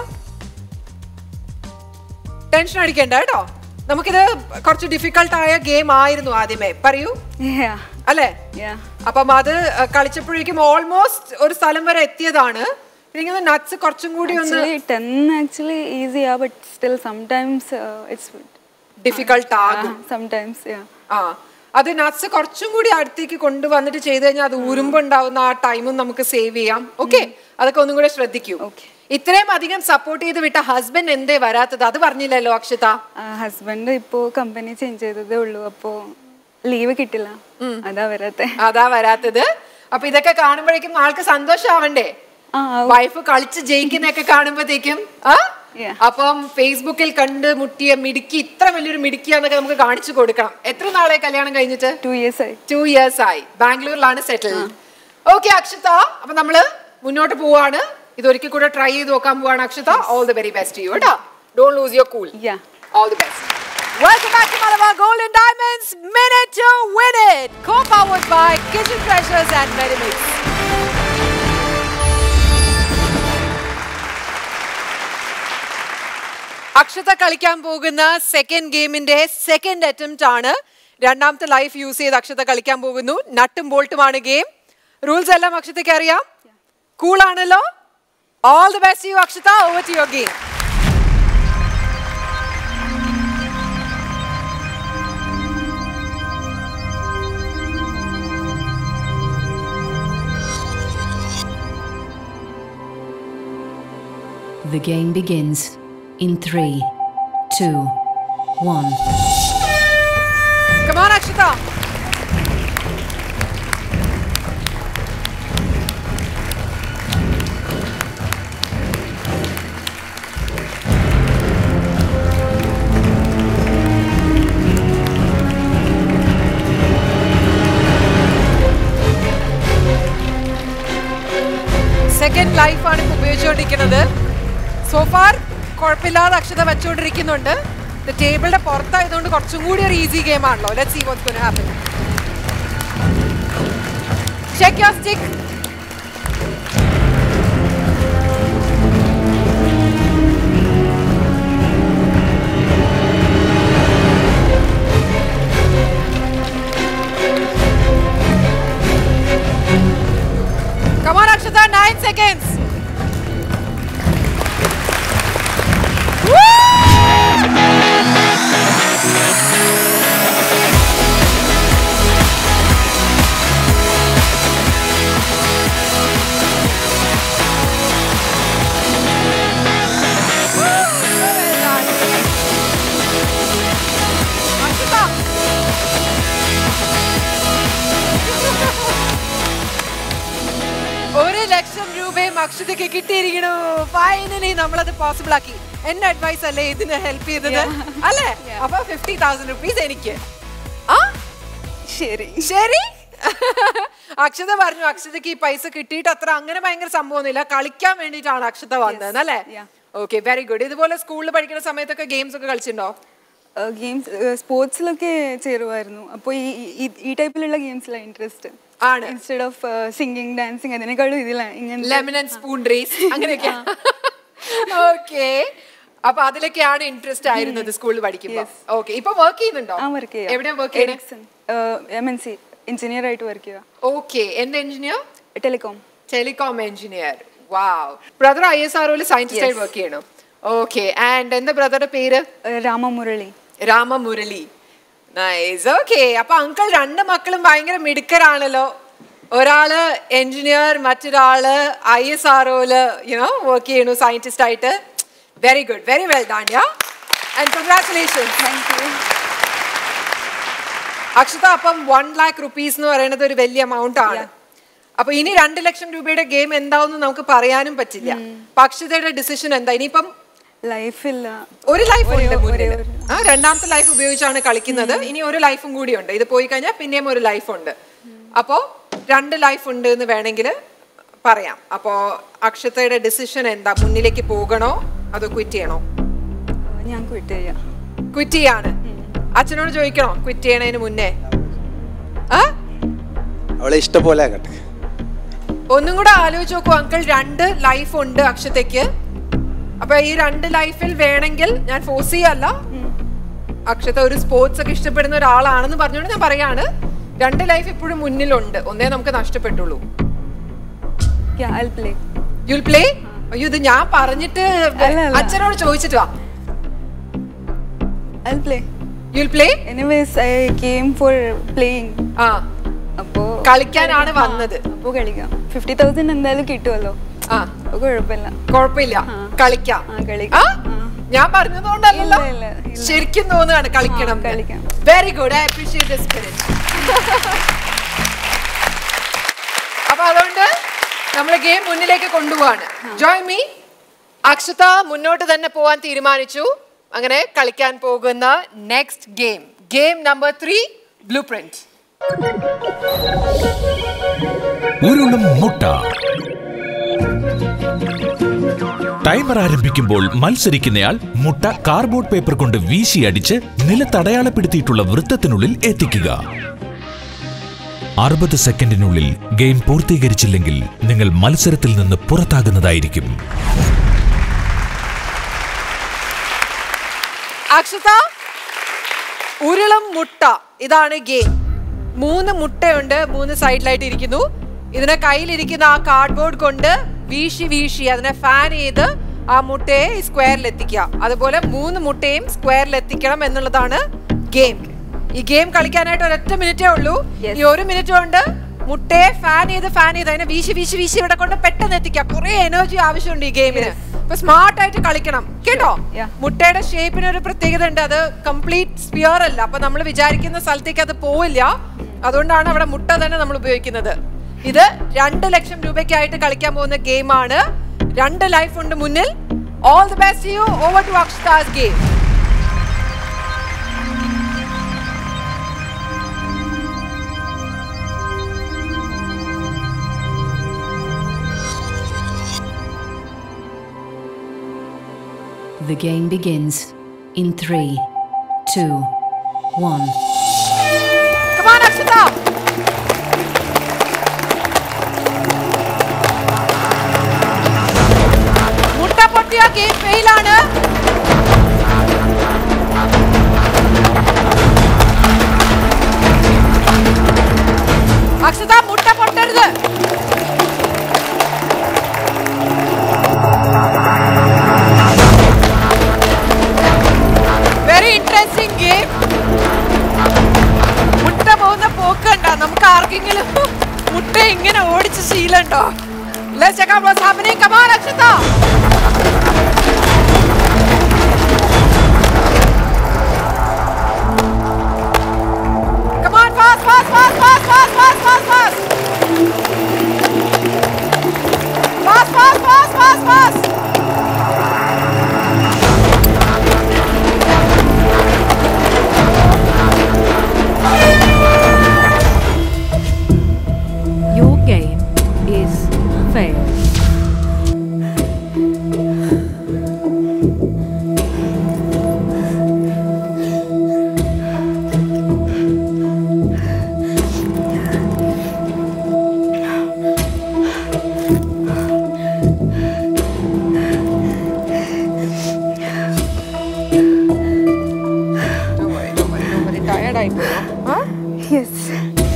ടെൻഷൻ അടിക്കണ്ട കേട്ടോ നമുക്കിത് കുറച്ച് ഡിഫിക്കൽട്ട് ആയ ഗെയിം ആയിരുന്നു ആദ്യമേ പറയൂ Yeah. അല്ലേ Yeah. അപ്പം അത് അഹ്, കളിച്ചപ്പോഴേക്കും ഓൾമോസ്റ്റ് ഒരു സ്ഥലം വരെ എത്തിയതാണ് എനിക്ക് നട്സ് കുറച്ചും കൂടി ഒന്ന് Actually, 10 actually easy, yeah, but still sometimes uh, it's difficult ആകും uh, sometimes, yeah. ആ അത് നട്സ് കുറച്ചും കൂടി അടുത്തേക്ക് കൊണ്ടുവന്നിട്ട് ചെയ്ത് കഴിഞ്ഞാൽ അത് ഉരുമ്പുണ്ടാവുന്ന ആ ടൈമും നമുക്ക് സേവ് ചെയ്യാം ഓക്കെ അതൊക്കെ ഒന്നും കൂടെ ശ്രദ്ധിക്കൂ Okay. ഇത്രയും അധികം സപ്പോർട്ട് ചെയ്ത് വിട്ട ഹസ്ബൻഡ് എന്തേ വരാത്തത് അത് പറഞ്ഞില്ലല്ലോ അക്ഷത ഹസ്ബൻഡ് ഇപ്പോ കമ്പനി ചേഞ്ച് ചെയ്തതേ ഉള്ളൂ അപ്പോ ലീവ് കിട്ടില്ല അതാ വരാത്തെ അതാ വരാത്തത് അപ്പൊ ഇതൊക്കെ കാണുമ്പോഴേക്കും ആൾക്ക് സന്തോഷാവണ്ടേ ആ, ആവും. വൈഫ് കളിച്ച് ജയിക്കുന്നൊക്കെ കാണുമ്പോഴത്തേക്കും ആ Yeah. അപ്പം ഫേസ്ബുക്കിൽ കണ്ട് മുട്ടിയ മിടുക്കി ഇത്ര വലിയൊരു മിടുക്കിയാന്നൊക്കെ നമുക്ക് കാണിച്ചു കൊടുക്കണം എത്ര നാളെ കല്യാണം കഴിഞ്ഞിട്ട് ടു ഇയേഴ്സ് ആയി ടു ഇയേഴ്സ് ആയി ബാംഗ്ലൂരിലാണ് സെറ്റിൽ ഓക്കെ അക്ഷത അപ്പൊ നമ്മള് മുന്നോട്ട് പോവാണ് ഇതൊരിക്കൽ കൂടെ ട്രൈ ചെയ്ത് നോക്കാൻ പോവാണ് Akshata all the very best you കേട്ടോ don't lose your cool Yeah. All the best. Welcome back to Malabar Gold and Diamonds. Minute to win it. Co-powered by Kitchen Treasures and Medimix. Akshata കളിക്കാൻ പോകുന്ന second ഗെയിമിന്റെ second attempt ആണ് രണ്ടാമത്തെ life use ചെയ്ത് അക്ഷത കളിക്കാൻ പോകുന്നു നട്ടും ബോൾട്ടുമാണ് ഗെയിം റൂൾസ് എല്ലാം അക്ഷതയ്ക്ക് അറിയാം കൂൾ ആണല്ലോ all the best you Akshata over to your game The game begins in three, two, one. Come on, Akshita. Second ലൈഫാണ് ഇപ്പോൾ ഉപയോഗിച്ചുകൊണ്ടിരിക്കുന്നത് സോഫാർ കുഴപ്പമില്ലാതെ അക്ഷത വെച്ചുകൊണ്ടിരിക്കുന്നുണ്ട് ടേബിളിന്റെ പുറത്തായതുകൊണ്ട് കുറച്ചും കൂടി ഒരു ഈസി ഗെയിം ആണല്ലോ let see what's going happen check your stick nine seconds ഒരു ലക്ഷം രൂപയും അക്ഷതയ്ക്ക് കിട്ടിയിരിക്കണു ഫൈനലി നമ്മളത് പോസിബിൾ ആക്കി എന്റെ അഡ്വൈസ് അല്ലേ ഇതിന് ഹെൽപ്പ് ചെയ്തത് അല്ലേ അപ്പൊ ഫിഫ്റ്റി തൗസൻഡ് റുപ്പീസ് എനിക്ക് ആ ശരി ശരി അക്ഷത പറഞ്ഞു അക്ഷതയ്ക്ക് ഈ പൈസ കിട്ടിയിട്ട് അത്ര അങ്ങനെ ഭയങ്കര സംഭവമൊന്നുമില്ല കളിക്കാൻ വേണ്ടിയിട്ടാണ് അക്ഷത വന്നത് അല്ലേ yeah. ഓക്കെ വെരി ഗുഡ് ഇതുപോലെ സ്കൂളിൽ പഠിക്കുന്ന സമയത്തൊക്കെ ഗെയിംസ് ഒക്കെ കളിച്ചിട്ടുണ്ടോ ഗെയിംസ് സ്പോർട്സിലൊക്കെ ചേരുമായിരുന്നു അപ്പോൾ ഈ ഈ- ഈ ടൈപ്പിലുള്ള ഗെയിംസിലാണ് ഇൻട്രസ്റ്റ് ആണ്. ഇൻസ്റ്റെഡ് ഓഫ് സിംഗിങ് ഡാൻസിങ് അതിനേക്കാളും ഇതിലാണ് ഇങ്ങനെ ലെമൺ ആൻഡ് സ്പൂൺ റേസ് അങ്ങനെയൊക്കെ ഓക്കെ അപ്പൊ അതിലൊക്കെയാണ് ഇൻട്രസ്റ്റ് ആയിരുന്നത് സ്കൂളിൽ പഠിക്കുമ്പോൾ ഓക്കെ ഇപ്പൊ വർക്ക് ചെയ്യുന്നുണ്ടോ ആ വർക്ക് ചെയ്യാം എവിടെയാ വർക്ക് ചെയ്യുന്നത് Ericsson M N C engineer ആയിട്ട് വർക്ക് ചെയ്യുക ഓക്കെ എന്ത് engineer telecom telecom engineer wow brother I S ആർഒയിൽ സയന്റിസ്റ്റ് ആയിട്ട് വർക്ക് ചെയ്യണം ഓക്കെ ആൻഡ് എന്താ ബ്രദറുടെ പേര് രാമമുരളി രാമമുരളി നൈസ് ഓക്കെ അപ്പൊ അങ്കിൾ രണ്ട് മക്കളും ഭയങ്കര മിടുക്കരാണല്ലോ ഒരാള് എഞ്ചിനീയർ മറ്റൊരാള് ഐ എസ് ആർഒയില് യുനോ വർക്ക് ചെയ്യണു സയന്റിസ്റ്റ് ആയിട്ട് very good very well done yeah and congratulation thank you Akshata അപ്പം വൺ ലാക്ക് റുപ്പീസ് എന്ന് പറയുന്നത് ഒരു വലിയ എമൗണ്ട് ആണ് അപ്പൊ ഇനി രണ്ട് ലക്ഷം രൂപയുടെ ഗെയിം എന്താവെന്ന് നമുക്ക് പറയാനും പറ്റില്ല അപ്പൊ അക്ഷതയുടെ ഡിസിഷൻ എന്താ ഇനിയിപ്പം ലൈഫില്ല ഒരു ലൈഫ് ഒരേ- ഉണ്ട് മുന്നിൽ ഒരേ ഒരു- ആ രണ്ടാമത്തെ ലൈഫ് ഉപയോഗിച്ചാണ് കളിക്കുന്നത് ഇനി ഒരു ലൈഫും കൂടി ഉണ്ട് ഇത് പോയി കഴിഞ്ഞാൽ പിന്നെയും ഒരു ലൈഫ് ഉണ്ട് അപ്പോ രണ്ട് ലൈഫ് ഉണ്ട് എന്ന് വേണമെങ്കിൽ പറയാം അപ്പോ അക്ഷതയുടെ ഡിസിഷൻ എന്താ മുന്നിലേക്ക് പോകണോ അതോ ക്വിറ്റ് ചെയ്യണോ ഞാൻ ക്വിറ്റ് ചെയ്യാം ക്വിറ്റ് ചെയ്യാണ് അച്ഛനോട് ചോദിക്കണോ ക്വിറ്റ് ചെയ്യണതിന് മുന്നേ ആ അവളെ ഇഷ്ടം പോലെ ആകട്ടെ ഒന്നും കൂടെ ആലോചിച്ച് നോക്കൂ അങ്കിൾ രണ്ട് ലൈഫ് ഉണ്ട് അക്ഷതയ്ക്ക് അപ്പൊ ഈ രണ്ട് ലൈഫിൽ വേണമെങ്കിൽ ഞാൻ ഫോഴ്സ് ചെയ്യല്ല അക്ഷത ഒരു സ്പോർട്സ് ഒക്കെ ഇഷ്ടപ്പെടുന്ന ഒരാളാണെന്ന് പറഞ്ഞുകൊണ്ട് ഞാൻ പറയാണ് രണ്ട് ലൈഫ് ഇപ്പോഴും മുന്നിലുണ്ട് ഒന്നേ നമുക്ക് നഷ്ടപ്പെട്ടുള്ളൂ ഐ പ്ലേ യുൽ പ്ലേ അയ്യോ ഇത് ഞാൻ പറഞ്ഞിട്ട് അല്ല. അച്ഛനോട് ചോദിച്ചിട്ട് വാ I play you'll play anyways I came for playing ആ അപ്പോ കളിക്കാനാണ് വന്നത് അപ്പോ കളിക്കാം ഫിഫ്റ്റി തൗസൻഡ് എന്തായാലും കിട്ടുമല്ലോ ആ അപ്പൊ കുഴപ്പമില്ല കുഴപ്പമില്ല കളിക്കാം ആ, കളിക്കാം. ആ? ആ. ഞാൻ പറഞ്ഞതുകൊണ്ടല്ലല്ലോ ഇല്ല, ഇല്ല, ഇല്ല. ശരിക്കും തോന്നുകയാണ് കളിക്കണം ആ, കളിക്കാം. Very good I appreciate the spirit അപ്പൊ അതുകൊണ്ട് നമ്മൾ ഗെയിം മുന്നിലേക്ക് കൊണ്ടുപോവാണ് ജോയ് മീ അക്ഷത മുന്നോട്ട് തന്നെ പോവാൻ തീരുമാനിച്ചു അങ്ങനെ കളിക്കാൻ പോകുന്ന next game game number three blueprint ഉരുളും മുട്ട ടൈമർ ആരംഭിക്കുമ്പോൾ മത്സരിക്കുന്നയാൾ മുട്ട കാർഡ്ബോർഡ് പേപ്പർ കൊണ്ട് വീശിയടിച്ച് നിലത്തടയാളപ്പെടുത്തിയിട്ടുള്ള വൃത്തത്തിനുള്ളിൽ എത്തിക്കുക അറുപത് സെക്കൻഡിനുള്ളിൽ ഗെയിം പൂർത്തീകരിച്ചില്ലെങ്കിൽ നിങ്ങൾ മത്സരത്തിൽ നിന്ന് പുറത്താകുന്നതായിരിക്കും അക്ഷത ഉരുളം മുട്ട ഇതാണ് ഗെയിം മൂന്ന് മുട്ടയുണ്ട് മൂന്ന് സൈഡിലായിട്ട് ഇരിക്കുന്നു ഇതിനെ കയ്യിലിരിക്കുന്ന ആ കാർഡ്ബോർഡ് കൊണ്ട് വീശി വീശി അതിനെ ഫാൻ ചെയ്ത് ആ മുട്ടയെ സ്ക്വയറിൽ എത്തിക്കുക അതുപോലെ മൂന്ന് മുട്ടയും സ്ക്വയറിൽ എത്തിക്കണം എന്നുള്ളതാണ് ഗെയിം ഈ ഗെയിം കളിക്കാനായിട്ട് ഒരൊറ്റ മിനിറ്റേ ഉള്ളൂ ഈ ഒരു മിനിറ്റ് കൊണ്ട് മുട്ടയെ ഫാൻ ചെയ്ത് ഫാൻ ചെയ്ത് അതിനെ വീശി വീശി വീശി ഇവിടെ കൊണ്ട് പെട്ടെന്ന് എത്തിക്കുക കുറെ എനർജി ആവശ്യമുണ്ട് ഈ ഗെയിമിന് അപ്പൊ സ്മാർട്ട് ആയിട്ട് കളിക്കണം കേട്ടോ Yeah. മുട്ടയുടെ ഷേപ്പിന് ഒരു പ്രത്യേകത ഉണ്ട് അത് കംപ്ലീറ്റ് സ്പിയർ അല്ല അപ്പൊ നമ്മൾ വിചാരിക്കുന്ന സ്ഥലത്തേക്ക് അത് പോവില്ല അതുകൊണ്ടാണ് അവിടെ മുട്ട തന്നെ നമ്മൾ ഉപയോഗിക്കുന്നത് ഇത് രണ്ട് ലക്ഷം രൂപയ്ക്കായിട്ട് കളിക്കാൻ പോകുന്ന ഗെയിമാണ് രണ്ട് ലൈഫ് ഉണ്ട് മുന്നിൽ all the best you over to Akshata's game The game begins in three, two, one. Come on, Akshata! മുട്ട പൊട്ടിയ ഗെയിം ഫെയിലാണ് അക്ഷത മുട്ട പൊട്ടരുത് Let's check out what's happening. Come on, Akshita. Come on, fast, fast, fast, fast, fast, fast, fast, fast. Fast, fast, fast, fast, fast. Your game is failed. Don't worry, don't worry, don't worry. Tired ആയിപ്പോയോ? Huh? Yes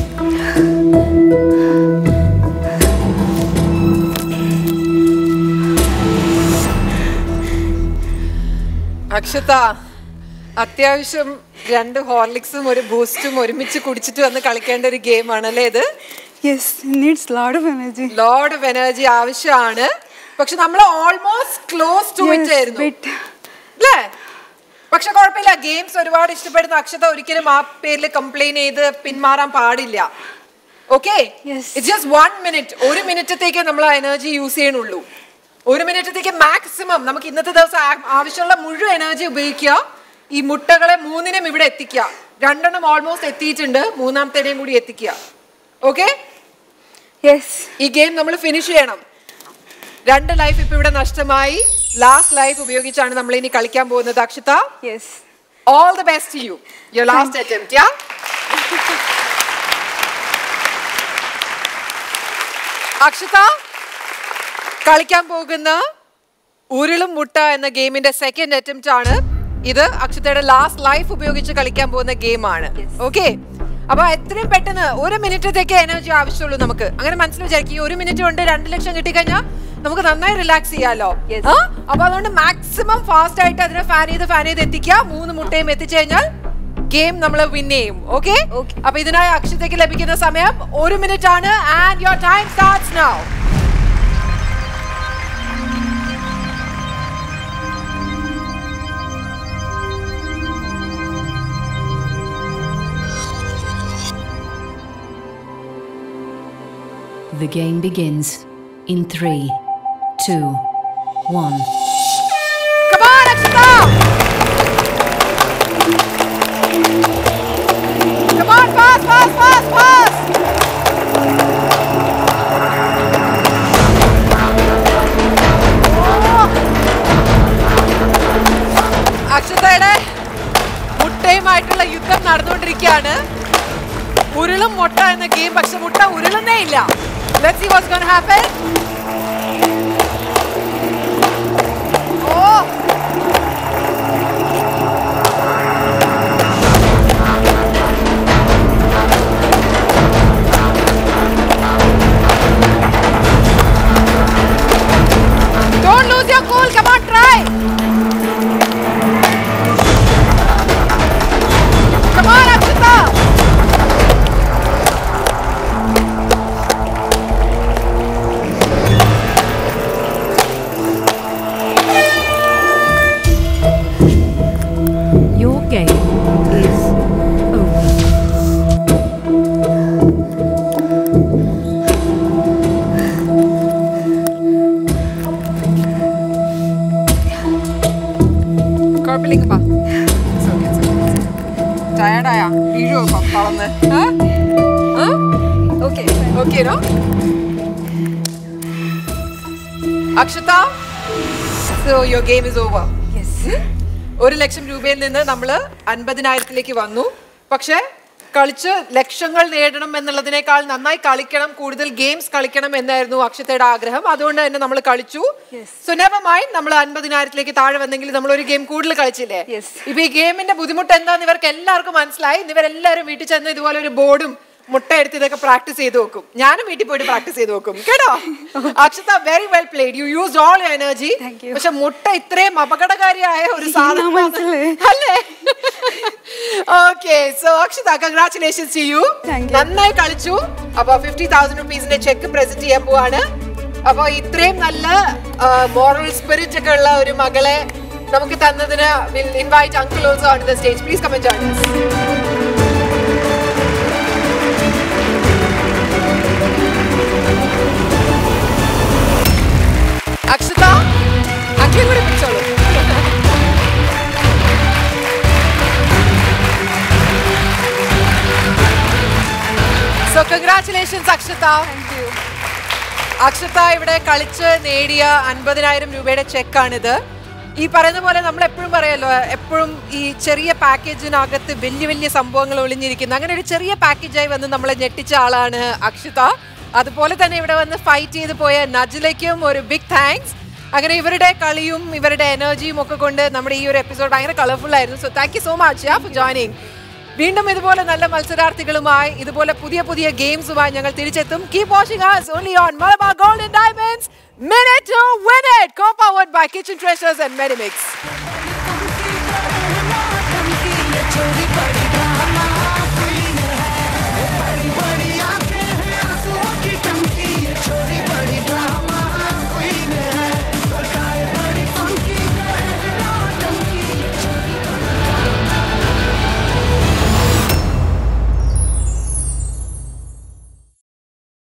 Akshata അത്യാവശ്യം രണ്ട് ഹോർലിക്സും ഒരു ബൂസ്റ്റും ഒരുമിച്ച് കുടിച്ചിട്ട് വന്ന് കളിക്കേണ്ട ഒരു game ആണല്ലേ ഇത് yes needs load of energy load of energy ആവശ്യമാണ് പക്ഷെ നമ്മൾ ഓൾമോസ്റ്റ് ക്ലോസ് ടു ഇറ്റ് ആയിരുന്നു അല്ലേ പക്ഷെ കുഴപ്പമില്ല ഗെയിംസ് ഒരുപാട് ഇഷ്ടപ്പെടുന്ന അക്ഷത ഒരിക്കലും ആ പേരിൽ കംപ്ലൈൻ ചെയ്ത് പിന്മാറാൻ പാടില്ല okay it's just one minute ഒരു മിനിറ്റത്തേക്ക് നമ്മൾ ആ എനർജി യൂസ് ചെയ്യണുള്ളൂ ഒരു മിനിറ്റത്തേക്ക് മാക്സിമം നമുക്ക് ഇന്നത്തെ ദിവസം ആ- ആവശ്യമുള്ള മുഴുവൻ എനർജി ഉപയോഗിക്കുക ഈ മുട്ടകളെ മൂന്നിനും ഇവിടെ എത്തിക്കുക രണ്ടെണ്ണം ഓൾമോസ്റ്റ് എത്തിയിട്ടുണ്ട് മൂന്നാമത്തേടെയും കൂടി എത്തിക്കുക ഓക്കെ യെസ് ഈ ഗെയിം നമ്മൾ ഫിനിഷ് ചെയ്യണം രണ്ട് ലൈഫ് ഇപ്പൊ ഇവിടെ നഷ്ടമായി ലാസ്റ്റ് ലൈഫ് ഉപയോഗിച്ചാണ് നമ്മൾ ഇനി കളിക്കാൻ പോകുന്നത് Akshita yes all the best you your last attempt yeah Akshita കളിക്കാൻ പോകുന്ന ഉരുളും മുട്ട എന്ന ഗെയിമിന്റെ സെക്കൻഡ് അറ്റംപ്റ്റ് ആണ് ഇത് അക്ഷതയുടെ ലാസ്റ്റ് ലൈഫ് ഉപയോഗിച്ച് കളിക്കാൻ പോകുന്ന ഗെയിമാണ് ഓക്കെ അപ്പൊ എത്രയും പെട്ടെന്ന് ഒരു മിനിറ്റത്തേക്ക് എനർജി ആവശ്യമുള്ളൂ നമുക്ക് അങ്ങനെ മനസ്സിൽ വിചാരിക്കും ഈ ഒരു മിനിറ്റ് കൊണ്ട് രണ്ട് ലക്ഷം കിട്ടിക്കഴിഞ്ഞാൽ നമുക്ക് നന്നായി റിലാക്സ് ചെയ്യാലോ ആ? അപ്പൊ അതുകൊണ്ട് മാക്സിമം ഫാസ്റ്റ് ആയിട്ട് അതിനെ ഫാൻ ചെയ്ത് ഫാൻ ചെയ്ത് എത്തിക്കുക മൂന്ന് മുട്ടയും എത്തിച്ചു കഴിഞ്ഞാൽ ഗെയിം നമ്മൾ വിൻ ചെയ്യും ഓക്കെ അപ്പൊ ഇതിനായി അക്ഷതയ്ക്ക് ലഭിക്കുന്ന സമയം ഒരു മിനിറ്റ് ആണ് and your time starts now The game begins in three, two, one. Come on, Akshita! Come on, fast, fast, fast, fast! അക്ഷതയുടെ മുട്ടയുമായിട്ടുള്ള യുദ്ധം നടന്നുകൊണ്ടിരിക്കുകയാണ് ഉരുളും മുട്ട എന്ന ഗെയിം പക്ഷെ മുട്ട ഉരുളുന്നേ ഇല്ല let's see what's gonna happen oh Don't lose your cool. Come on, try. Come on, Akshita. Your game is over. കുഴപ്പമില്ലെങ്കിൽ പാ ടയർഡായ വീഴുവോ ഇപ്പം തളർന്ന് okay okay no Akshata so your game is over ഒരു ലക്ഷം രൂപയിൽ നിന്ന് നമ്മൾ അൻപതിനായിരത്തിലേക്ക് വന്നു പക്ഷേ കളിച്ച് ലക്ഷങ്ങൾ നേടണം എന്നുള്ളതിനേക്കാൾ നന്നായി കളിക്കണം കൂടുതൽ ഗെയിംസ് കളിക്കണം എന്നായിരുന്നു അക്ഷതയുടെ ആഗ്രഹം അതുകൊണ്ട് തന്നെ നമ്മൾ കളിച്ചു സോ നെവർ മൈൻഡ് നമ്മൾ അൻപതിനായിരത്തിലേക്ക് താഴെ വന്നെങ്കിൽ നമ്മൾ ഒരു ഗെയിം കൂടുതൽ കളിച്ചില്ലേ ഇപ്പൊ ഈ ഗെയിമിന്റെ ബുദ്ധിമുട്ട് എന്താന്ന് ഇവർക്ക് എല്ലാവർക്കും മനസ്സിലായി ഇന്ന് ഇവരെല്ലാവരും വീട്ടിൽ ചെന്ന് ഇതുപോലെ ഒരു ബോർഡും മുട്ട എടുത്ത് ഇതൊക്കെ പ്രാക്ടീസ് ചെയ്ത് വെക്കും ഞാനും വീട്ടിൽ പോയിട്ട് പ്രാക്ടീസ് ചെയ്ത് വെക്കും കേട്ടോ Akshata very well played you use all energy പക്ഷെ മുട്ട ഇത്രയും അപകടകാരിയായ ഒരു സാധനം അല്ലേ ഓക്കെ സോ അക്ഷത കൺഗ്രാറ്റുലേഷൻസ് ചെയ്യൂ നന്നായി കളിച്ചു അപ്പൊ ഫിഫ്റ്റി തൗസൻഡ് റുപ്പീസിന്റെ ചെക്ക് പ്രസന്റ് ചെയ്യാൻ പോവാണ് അപ്പൊ ഇത്രയും നല്ല മോറൽ സ്പിരിറ്റ് ഒക്കെ ഉള്ള ഒരു മകളെ നമുക്ക് തന്നതിന് will invite uncle also on the stage please come and join Akshata അങ്കിളും കൂടി പിടിച്ചോളൂ സോ കൺഗ്രാറ്റുലേഷൻസ് അക്ഷത അക്ഷത ഇവിടെ കളിച്ച് നേടിയ അൻപതിനായിരം രൂപയുടെ ചെക്കാണിത് ഈ പറയുന്ന പോലെ നമ്മൾ എപ്പോഴും പറയല്ലോ എപ്പോഴും ഈ ചെറിയ പാക്കേജിനകത്ത് വലിയ വലിയ സംഭവങ്ങൾ ഒളിഞ്ഞിരിക്കുന്നു അങ്ങനെ ഒരു ചെറിയ പാക്കേജായി വന്ന് നമ്മളെ ഞെട്ടിച്ച ആളാണ് അക്ഷിത അതുപോലെ തന്നെ ഇവിടെ വന്ന് ഫൈറ്റ് ചെയ്ത് പോയ നജിലയ്ക്കും ഒരു ബിഗ് താങ്ക്സ് അങ്ങനെ ഇവരുടെ കളിയും ഇവരുടെ എനർജിയും ഒക്കെ കൊണ്ട് നമ്മുടെ ഈ ഒരു എപ്പിസോഡ് ഭയങ്കര കളർഫുൾ ആയിരുന്നു so thank you so much for joining വീണ്ടും ഇതുപോലെ നല്ല മത്സരാർത്ഥികളുമായി ഇതുപോലെ പുതിയ പുതിയ ഗെയിംസുമായി ഞങ്ങൾ തിരിച്ചെത്തും keep watching us only on Malabar Gold and Diamonds Minute to Win It co-powered by Kitchen Treasures and Medimix चोरी पड़ी ड्रामा